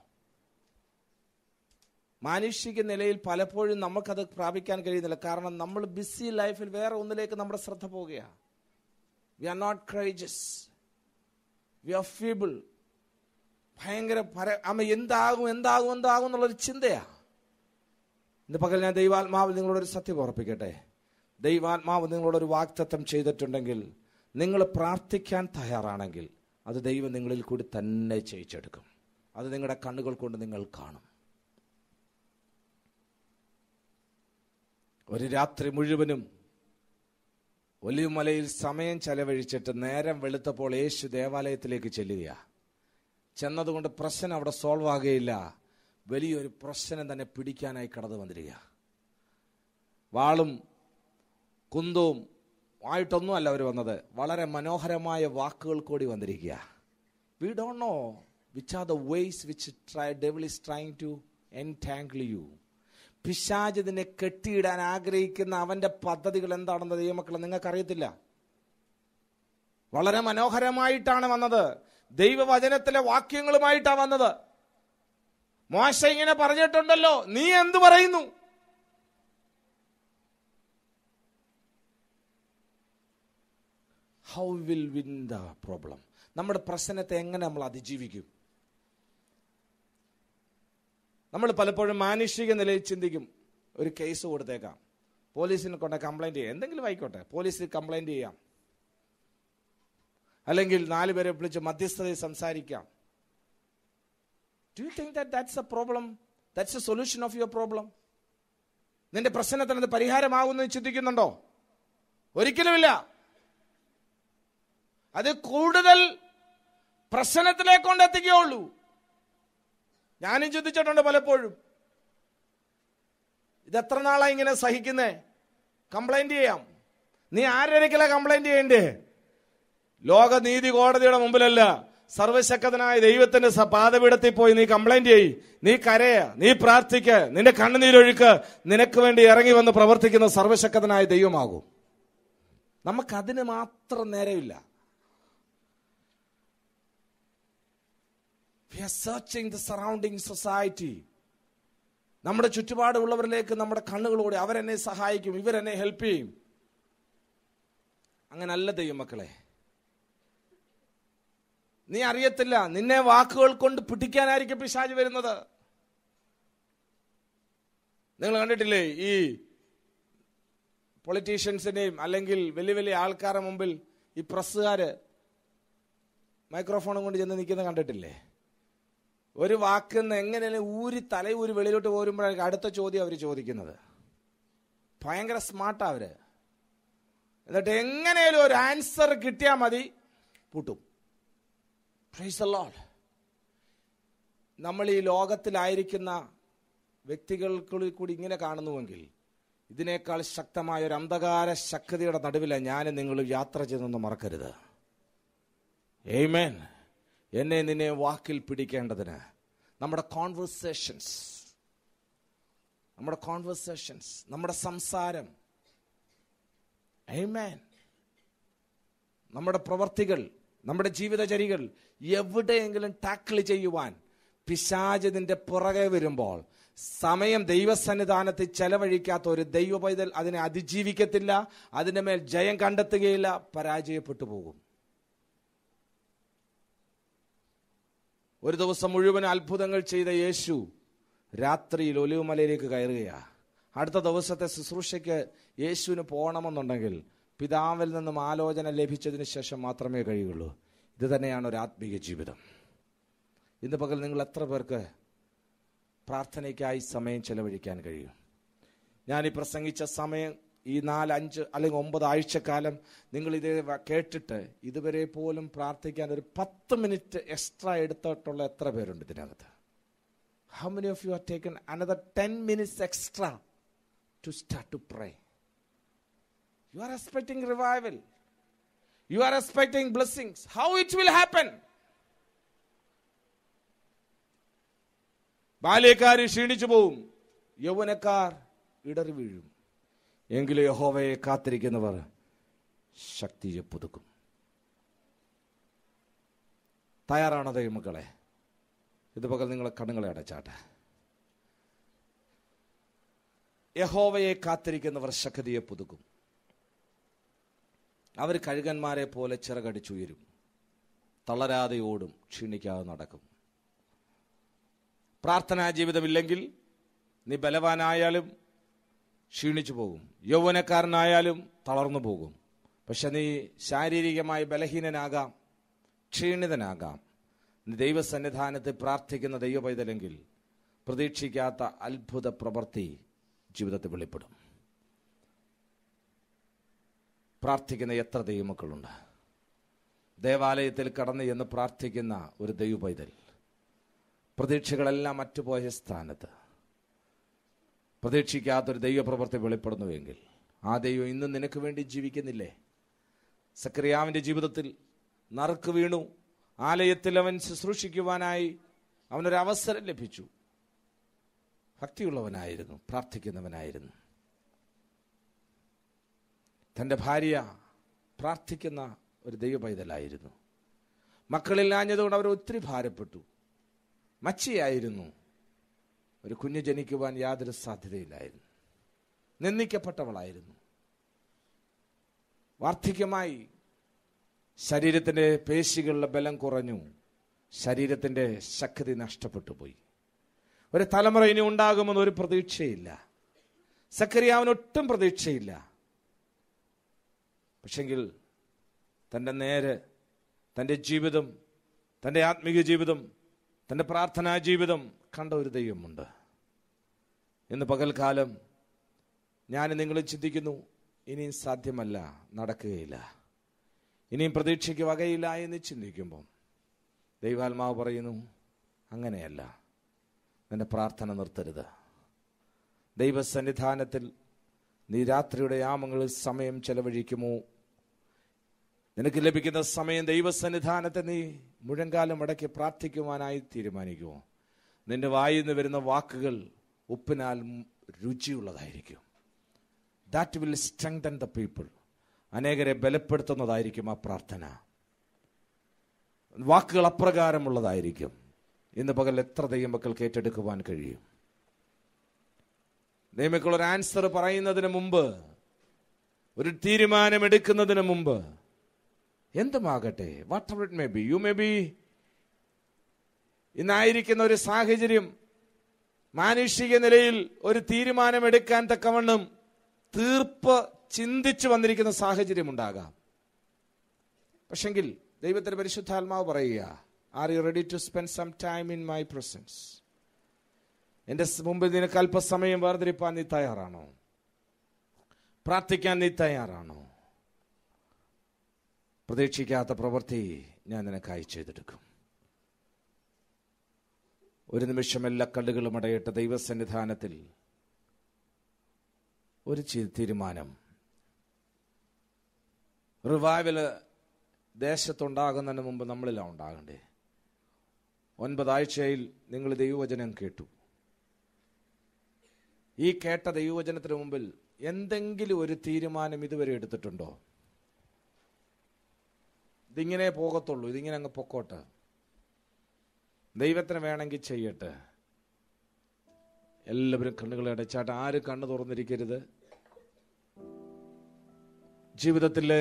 മാനുഷിക നിലയിൽ പലപ്പോഴും നമുക്കത് പ്രാപിക്കാൻ കഴിയുന്നില്ല കാരണം നമ്മൾ ബിസി ലൈഫിൽ വേറെ ഒന്നിലേക്ക് നമ്മുടെ ശ്രദ്ധ പോവുകയാണ് we are not courageous we are feeble ഭയങ്കര പര അമ്മ എന്താകും എന്താകും എന്താകും എന്നുള്ളൊരു ചിന്തയാ ഇന്ന് പകൽ ഞാൻ ദൈവാത്മാവിൽ നിങ്ങളോടൊരു സത്യം ഉറപ്പിക്കട്ടെ ദൈവാത്മാവ് നിങ്ങളോടൊരു വാക്തത്വം ചെയ്തിട്ടുണ്ടെങ്കിൽ നിങ്ങൾ പ്രാർത്ഥിക്കാൻ തയ്യാറാണെങ്കിൽ അത് ദൈവം നിങ്ങളിൽ കൂടി തന്നെ ചെയ്യിച്ചെടുക്കും അത് നിങ്ങളുടെ കണ്ണുകൾ കൊണ്ട് നിങ്ങൾ കാണും ഒരു രാത്രി മുഴുവനും ഒലിവുമലയിൽ സമയം ചെലവഴിച്ചിട്ട് നേരം വെളുത്തപ്പോൾ യേശു ദേവാലയത്തിലേക്ക് ചെല്ലുക ചെന്നതുകൊണ്ട് പ്രശ്നം അവിടെ സോൾവ് ആകുകയില്ല വലിയൊരു പ്രശ്നം തന്നെ പിടിക്കാനായി കടന്നു വന്നിരിക്കുക വാളും കുന്തവും ആയിട്ടൊന്നും അല്ല അവർ വന്നത് വളരെ മനോഹരമായ വാക്കുകൾ കൂടി വന്നിരിക്കുക we don't know which are the ways which try devil is trying to entangle you പിശാചിനെ കെട്ടിയിടാൻ ആഗ്രഹിക്കുന്ന അവന്റെ പദ്ധതികൾ എന്താണെന്ന് ദൈവമക്കളെ നിങ്ങൾക്കറിയത്തില്ല വളരെ മനോഹരമായിട്ടാണ് വന്നത് ദൈവവചനത്തിലെ വാക്യങ്ങളുമായിട്ടാണ് വന്നത് മോശ ഇങ്ങനെ പറഞ്ഞിട്ടുണ്ടല്ലോ നീ എന്തു പറയുന്നു how will win the problem നമ്മുടെ പ്രശ്നത്തെ എങ്ങനെ നമ്മൾ അതിജീവിക്കും നമ്മൾ പലപ്പോഴും മാനുഷിക നിലയിൽ ചിന്തിക്കും ഒരു കേസ് കൊടുത്തേക്കാം പോലീസിനെ കൊണ്ട് കംപ്ലൈന്റ് ചെയ്യാം എന്തെങ്കിലും ആയിക്കോട്ടെ പോലീസിൽ കംപ്ലൈന്റ് ചെയ്യാം അല്ലെങ്കിൽ നാല് പേരെ വിളിച്ച് മധ്യസ്ഥതയിൽ സംസാരിക്കാം do you think that that's a problem that's a solution of your problem നിന്റെ പ്രശ്നത്തിന് അത് പരിഹാരമാകുമെന്ന് ചിന്തിക്കുന്നുണ്ടോ ഒരിക്കലുമില്ല അത് കൂടുതൽ പ്രശ്നത്തിലേക്ക് കൊണ്ടെത്തിക്കുകയുള്ളൂ ഞാനും ചിന്തിച്ചിട്ടുണ്ട് പലപ്പോഴും ഇത് എത്ര നാളായി ഇങ്ങനെ സഹിക്കുന്നേ കംപ്ലൈന്റ് ചെയ്യാം നീ ആരൊരിക്കല കംപ്ലൈന്റ് ചെയ്യണ്ടേ ലോകനീതി കോടതിയുടെ മുമ്പിലല്ല സർവശക്തനായ ദൈവത്തിന്റെ സ- പാദപീഠത്തിൽ പോയി നീ കംപ്ലൈന്റ് ചെയ് നീ കരയ നീ പ്രാർത്ഥിക്ക നിന്റെ കണ്ണുനീരൊഴുക്ക് നിനക്ക് വേണ്ടി ഇറങ്ങി വന്ന് പ്രവർത്തിക്കുന്ന സർവശക്തനായ ദൈവമാകും നമുക്കതിന് മാത്രം നേരമില്ല we are searching the surrounding society നമ്മുടെ ചുറ്റുപാടുള്ളവരിലേക്ക് നമ്മുടെ കണ്ണുകളോടെ അവരെന്നെ സഹായിക്കും ഇവരെന്നെ ഹെൽപ്പ് ചെയ്യും അങ്ങനല്ല ദൈവമക്കളെ നീ അറിയത്തില്ല നിന്നെ വാക്കുകൾ കൊണ്ട് പിടിക്കാനായിരിക്കും പിശാജ് വരുന്നത് നിങ്ങൾ കണ്ടിട്ടില്ലേ ഈ പൊളിറ്റീഷ്യൻസിന്റെയും അല്ലെങ്കിൽ വലിയ വലിയ ആൾക്കാരുടെ മുമ്പിൽ ഈ പ്രസ്സുകാര് മൈക്രോഫോണും കൊണ്ട് ചെന്ന് നിൽക്കുന്നത് കണ്ടിട്ടില്ലേ ഒരു വാക്കിന്ന് എങ്ങനെ ഊരി തലയൂരി വെളിയിലോട്ട് പോരുമ്പോഴായിരിക്കും അടുത്ത ചോദ്യം അവർ ചോദിക്കുന്നത് ഭയങ്കര സ്മാർട്ടാ അവര് എന്നിട്ട് എങ്ങനെയാലും ഒരു ആൻസർ കിട്ടിയാൽ മതി പൂട്ടും Praise the Lord. നമ്മൾ ഈ ലോകത്തിലായിരിക്കുന്ന വ്യക്തികൾക്കുള്ളിൽ കൂടി ഇങ്ങനെ കാണുന്നുവെങ്കിൽ ഇതിനേക്കാൾ ശക്തമായ ഒരു അന്ധകാര ശക്തിയുടെ നടുവിലാണ് ഞാനും നിങ്ങൾ യാത്ര ചെയ്തെന്ന് മറക്കരുത് ഏമേൻ എന്നെ നിന്നെ വാക്കിൽ പിടിക്കേണ്ടതിന് നമ്മുടെ കോൺവെർസേഷൻസ് നമ്മുടെ കോൺവെർസേഷൻസ് നമ്മുടെ സംസാരം ഏമേൻ നമ്മുടെ പ്രവർത്തികൾ നമ്മുടെ ജീവിതചര്യകൾ എവിടെയെങ്കിലും ടാക്കിൾ ചെയ്യുവാൻ പിശാജ് നിന്റെ പുറകെ വരുമ്പോൾ സമയം ദൈവസന്നിധാനത്തിൽ ചെലവഴിക്കാത്ത ഒരു ദൈവ പൈതൽ അതിനെ അതിജീവിക്കത്തില്ല അതിന്റെ മേൽ ജയം കണ്ടെത്തുകയില്ല പരാജയപ്പെട്ടു പോകും ഒരു ദിവസം മുഴുവൻ അത്ഭുതങ്ങൾ ചെയ്ത യേശു രാത്രിയിൽ ഒലിവുമലയിലേക്ക് കയറുകയാ അടുത്ത ദിവസത്തെ ശുശ്രൂഷയ്ക്ക് യേശുവിന് പോകണമെന്നുണ്ടെങ്കിൽ പിതാവിൽ നിന്നും ആലോചന ലഭിച്ചതിന് ശേഷം മാത്രമേ കഴിയുള്ളൂ ഇത് തന്നെയാണ് ഒരു ആത്മീയ ജീവിതം ഇന്ന് പകൽ നിങ്ങൾ എത്ര പേർക്ക് പ്രാർത്ഥനയ്ക്കായി സമയം ചെലവഴിക്കാൻ കഴിയും ഞാൻ ഈ പ്രസംഗിച്ച സമയം ഈ നാല് അഞ്ച് അല്ലെങ്കിൽ ഒമ്പത് ആഴ്ചക്കാലം നിങ്ങൾ ഇത് വ- കേട്ടിട്ട് ഇതുവരെ പോലും പ്രാർത്ഥിക്കാൻ ഒരു പത്ത് മിനിറ്റ് എക്സ്ട്രാ എടുത്തിട്ടുള്ള എത്ര പേരുണ്ട് ഇതിനകത്ത് how many of you are taken another ten minutes extra to start to pray You are expecting revival. You are expecting blessings. How it will happen? ബാല്യക്കാർ ക്ഷീണിച്ചു പോവും യൗവനക്കാർ ഇടറി വീഴും എങ്കിലും യഹോവയെ കാത്തിരിക്കുന്നവർ ശക്തിയെ പുതുക്കും തയ്യാറാണോ ദൈവമക്കളെ ഇത് പകൽ നിങ്ങളെ കണ്ണുകളെ അടച്ചാട്ടെ യഹോവയെ കാത്തിരിക്കുന്നവർ ശക്തിയെ പുതുക്കും അവർ കഴുകന്മാരെ പോലെ ചിറകടിച്ചുയരും തളരാതെ ഓടും ക്ഷീണിക്കാതെ നടക്കും പ്രാർത്ഥനാ ജീവിതമില്ലെങ്കിൽ നീ ബലവാനായാലും ക്ഷീണിച്ചു പോകും യൗവനക്കാരനായാലും തളർന്നു പോകും പക്ഷെ നീ ശാരീരികമായി ബലഹീനനാകാം ക്ഷീണിതനാകാം നീ ദൈവസന്നിധാനത്തിൽ പ്രാർത്ഥിക്കുന്ന ദൈവപൈതലെങ്കിൽ പ്രതീക്ഷിക്കാത്ത അത്ഭുത പ്രവൃത്തി ജീവിതത്തിൽ വെളിപ്പെടും പ്രാർത്ഥിക്കുന്ന എത്ര ദൈവമക്കളുണ്ട് ദേവാലയത്തിൽ കടന്ന് എന്ന് പ്രാർത്ഥിക്കുന്ന ഒരു ദൈവ പൈതൽ പ്രതീക്ഷകളെല്ലാം മറ്റുപോയ സ്ഥാനത്ത് പ്രതീക്ഷിക്കാത്തൊരു ദൈവപ്രവൃത്തി വെളിപ്പെടുന്നുവെങ്കിൽ ആ ദൈവം ഇന്നും നിനക്ക് വേണ്ടി ജീവിക്കുന്നില്ലേ സക്രിയാവിൻ്റെ ജീവിതത്തിൽ നറുക്ക് വീണു ആലയത്തിൽ അവൻ ശുശ്രൂഷിക്കുവാനായി അവനൊരു അവസരം ലഭിച്ചു ഭക്തിയുള്ളവനായിരുന്നു പ്രാർത്ഥിക്കുന്നവനായിരുന്നു തൻ്റെ ഭാര്യ പ്രാർത്ഥിക്കുന്ന ഒരു ദൈവ പൈതലായിരുന്നു മക്കളില്ലാഞ്ഞതുകൊണ്ട് അവർ ഒത്തിരി ഭാരപ്പെട്ടു മച്ചിയായിരുന്നു ഒരു കുഞ്ഞ് ജനിക്കുവാൻ യാതൊരു സാധ്യതയില്ലായിരുന്നു നിന്ദിക്കപ്പെട്ടവളായിരുന്നു വാർദ്ധക്യമായി ശരീരത്തിൻ്റെ പേശികളുടെ ബലം കുറഞ്ഞു ശരീരത്തിൻ്റെ ശക്തി നഷ്ടപ്പെട്ടു പോയി ഒരു തലമുറ ഇനി ഉണ്ടാകുമെന്ന് ഒരു പ്രതീക്ഷയില്ല സക്കരിയാവിനൊട്ടും പ്രതീക്ഷയില്ല പക്ഷെങ്കിൽ തൻ്റെ നേര് തൻ്റെ ജീവിതം തൻ്റെ ആത്മീയ ജീവിതം തൻ്റെ പ്രാർത്ഥനാ ജീവിതം കണ്ട ഒരു ദൈവമുണ്ട് ഇന്ന് പകൽക്കാലം ഞാൻ നിങ്ങൾ ചിന്തിക്കുന്നു ഇനിയും സാധ്യമല്ല നടക്കുകയില്ല ഇനിയും പ്രതീക്ഷയ്ക്ക് വകയില്ല എന്ന് ചിന്തിക്കുമ്പം ദൈവാത്മാവ് പറയുന്നു അങ്ങനെയല്ല നിന്റെ പ്രാർത്ഥന നിർത്തരുത് ദൈവസന്നിധാനത്തിൽ നീ രാത്രിയുടെ യാമങ്ങളിൽ സമയം ചെലവഴിക്കുമോ നിനക്ക് ലഭിക്കുന്ന സമയം ദൈവസന്നിധാനത്തെ നീ മുഴങ്കാലം അടക്കി പ്രാർത്ഥിക്കുവാനായി തീരുമാനിക്കുമോ നിന്റെ വായിൽ നിന്ന് വരുന്ന വാക്കുകൾ ഉപ്പിനാൽ രുചിയുള്ളതായിരിക്കും that will strengthen the people അനേകരെ ബലപ്പെടുത്തുന്നതായിരിക്കും ആ പ്രാർത്ഥന വാക്കുകൾ അപ്രകാരമുള്ളതായിരിക്കും ഇന്ന് പകൽ എത്ര ദൈവമക്കൾക്ക് ഏറ്റെടുക്കുവാൻ കഴിയും ദൈവമക്കൾ ഒരു ആൻസർ പറയുന്നതിന് മുമ്പ് ഒരു തീരുമാനമെടുക്കുന്നതിന് മുമ്പ് എന്തുമാകട്ടെ whatever it may be you may be ഇന്നായിരിക്കുന്ന ഒരു സാഹചര്യം മാനുഷിക നിലയിൽ ഒരു തീരുമാനമെടുക്കാൻ തക്കവണ്ണം തീർപ്പ് ചിന്തിച്ചു വന്നിരിക്കുന്ന സാഹചര്യം ഉണ്ടാകാം പക്ഷെങ്കിൽ ദൈവത്തിന്റെ പരിശുദ്ധാത്മാവ് പറയുക are you ready to spend some time in my presence എന്റെ മുമ്പിൽ നിനക്ക് അല്പസമയം വേർതിരിപ്പാൻ നീ തയ്യാറാണോ പ്രാർത്ഥിക്കാൻ നീ തയ്യാറാണോ പ്രതീക്ഷിക്കാത്ത പ്രവൃത്തി ഞാൻ നിനക്കായി ചെയ്തെടുക്കും ഒരു നിമിഷം എല്ലാ കല്ലുകളും അടയിട്ട് ദൈവസന്നിധാനത്തിൽ ഒരു ചി- തീരുമാനം റിവൈവല് ദേശത്തുണ്ടാകുന്നതിന് മുമ്പ് നമ്മളിലാണ് ഉണ്ടാകണ്ടേ ഒൻപതാഴ്ചയിൽ നിങ്ങൾ ദൈവവചനം കേട്ടു ഈ കേട്ട ദൈവവചനത്തിന് മുമ്പിൽ എന്തെങ്കിലും ഒരു തീരുമാനം ഇതുവരെ എടുത്തിട്ടുണ്ടോ ഇതിങ്ങനെ പോകത്തുള്ളൂ ഇതിങ്ങനെ അങ്ങ് പൊക്കോട്ടെ ദൈവത്തിന് വേണമെങ്കിൽ ചെയ്യട്ടെ എല്ലാവരും കണ്ണുകൾ അടച്ചാട്ട് ആര് കണ്ണു തുറന്നിരിക്കരുത് ജീവിതത്തില്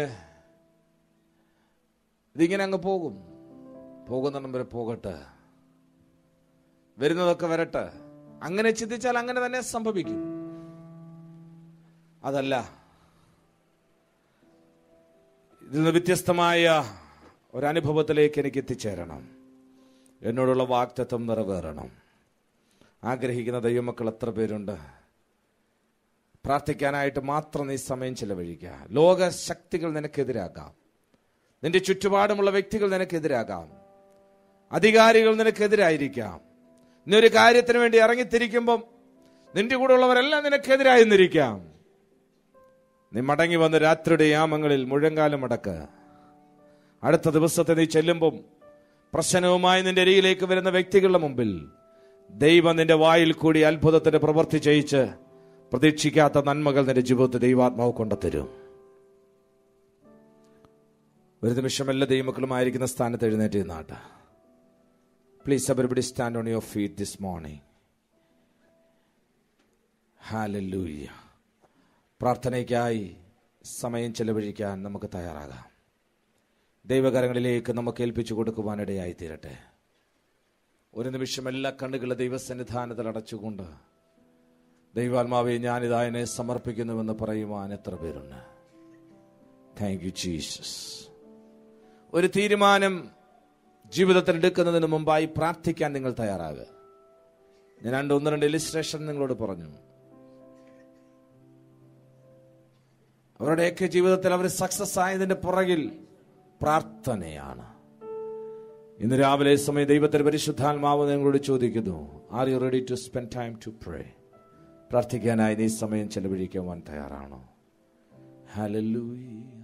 ഇതിങ്ങനെ അങ്ങ് പോകും പോകുന്നിടം വരെ പോകട്ടെ വരുന്നതൊക്കെ വരട്ടെ അങ്ങനെ ചിന്തിച്ചാൽ അങ്ങനെ തന്നെ സംഭവിക്കും അതല്ല ഇതിൽ നിന്ന് വ്യത്യസ്തമായ ഒരനുഭവത്തിലേക്ക് എനിക്ക് എത്തിച്ചേരണം എന്നോടുള്ള വാക്തത്വം നിറവേറണം ആഗ്രഹിക്കുന്ന ദൈവമക്കൾ എത്ര പേരുണ്ട് പ്രാർത്ഥിക്കാനായിട്ട് മാത്രം നീ സമയം ചെലവഴിക്കുക ലോക ശക്തികൾ നിനക്കെതിരാകാം നിന്റെ ചുറ്റുപാടുമുള്ള വ്യക്തികൾ നിനക്കെതിരാകാം അധികാരികൾ നിനക്കെതിരായിരിക്കാം നീ ഒരു കാര്യത്തിന് വേണ്ടി ഇറങ്ങിത്തിരിക്കുമ്പം നിന്റെ കൂടെ ഉള്ളവരെല്ലാം നിനക്കെതിരായി നിന്നിരിക്കാം നീ മടങ്ങി വന്ന് രാത്രിയുടെ യാമങ്ങളിൽ മുഴങ്കാലം അടക്ക് അടുത്ത ദിവസത്തെ നീ ചെല്ലുമ്പം പ്രശ്നവുമായി നിന്റെ അരികിലേക്ക് വരുന്ന വ്യക്തികളുടെ മുമ്പിൽ ദൈവം നിന്റെ വായിൽ കൂടി അത്ഭുതത്തിന്റെ പ്രവൃത്തി ചെയ്യിച്ച് പ്രതീക്ഷിക്കാത്ത നന്മകൾ നിന്റെ ജീവിതത്തിൽ ദൈവാത്മാവ് കൊണ്ടുത്തരും ഒരു നിമിഷം എല്ലാ ദൈവമക്കളുമായിരിക്കുന്ന സ്ഥാനത്ത് എഴുന്നേറ്റ് നാട്ട please everybody stand on your feet this morning hallelujah പ്രാർത്ഥനയ്ക്കായി സമയം ചെലവഴിക്കാൻ നമുക്ക് തയ്യാറാകാം ദൈവകരങ്ങളിലേക്ക് നമുക്ക് ഏൽപ്പിച്ചു കൊടുക്കുവാനിടയായി തീരട്ടെ ഒരു നിമിഷം എല്ലാ കണ്ണുകളെ ദൈവസന്നിധാനത്തിൽ അടച്ചുകൊണ്ട് ദൈവാത്മാവെ ഞാനിതാ എന്നെ സമർപ്പിക്കുന്നുവെന്ന് പറയുവാൻ എത്ര പേരുണ്ട് താങ്ക് യു ജീസസ് ഒരു തീരുമാനം ജീവിതത്തിൽ എടുക്കുന്നതിന് മുമ്പായി പ്രാർത്ഥിക്കാൻ നിങ്ങൾ തയ്യാറാകുക ഞാൻ രണ്ട് ഒന്ന് രണ്ട് ഇലിസ്ട്രേഷൻ നിങ്ങളോട് പറഞ്ഞു അവരുടെയൊക്കെ ജീവിതത്തിൽ അവർ സക്സസ് ആയതിന്റെ പുറകിൽ പ്രാർത്ഥനയാണ് ഇന്ന് രാവിലെ സമയം ദൈവത്തിന്റെ പരിശുദ്ധാത്മാവ് നിങ്ങളോട് ചോദിക്കുന്നു are you ready to spend time to pray പ്രാർത്ഥിക്കാനായി നീ സമയം ചെലവഴിക്കുവാൻ തയ്യാറാണോ ഹലല്ലൂയ്യ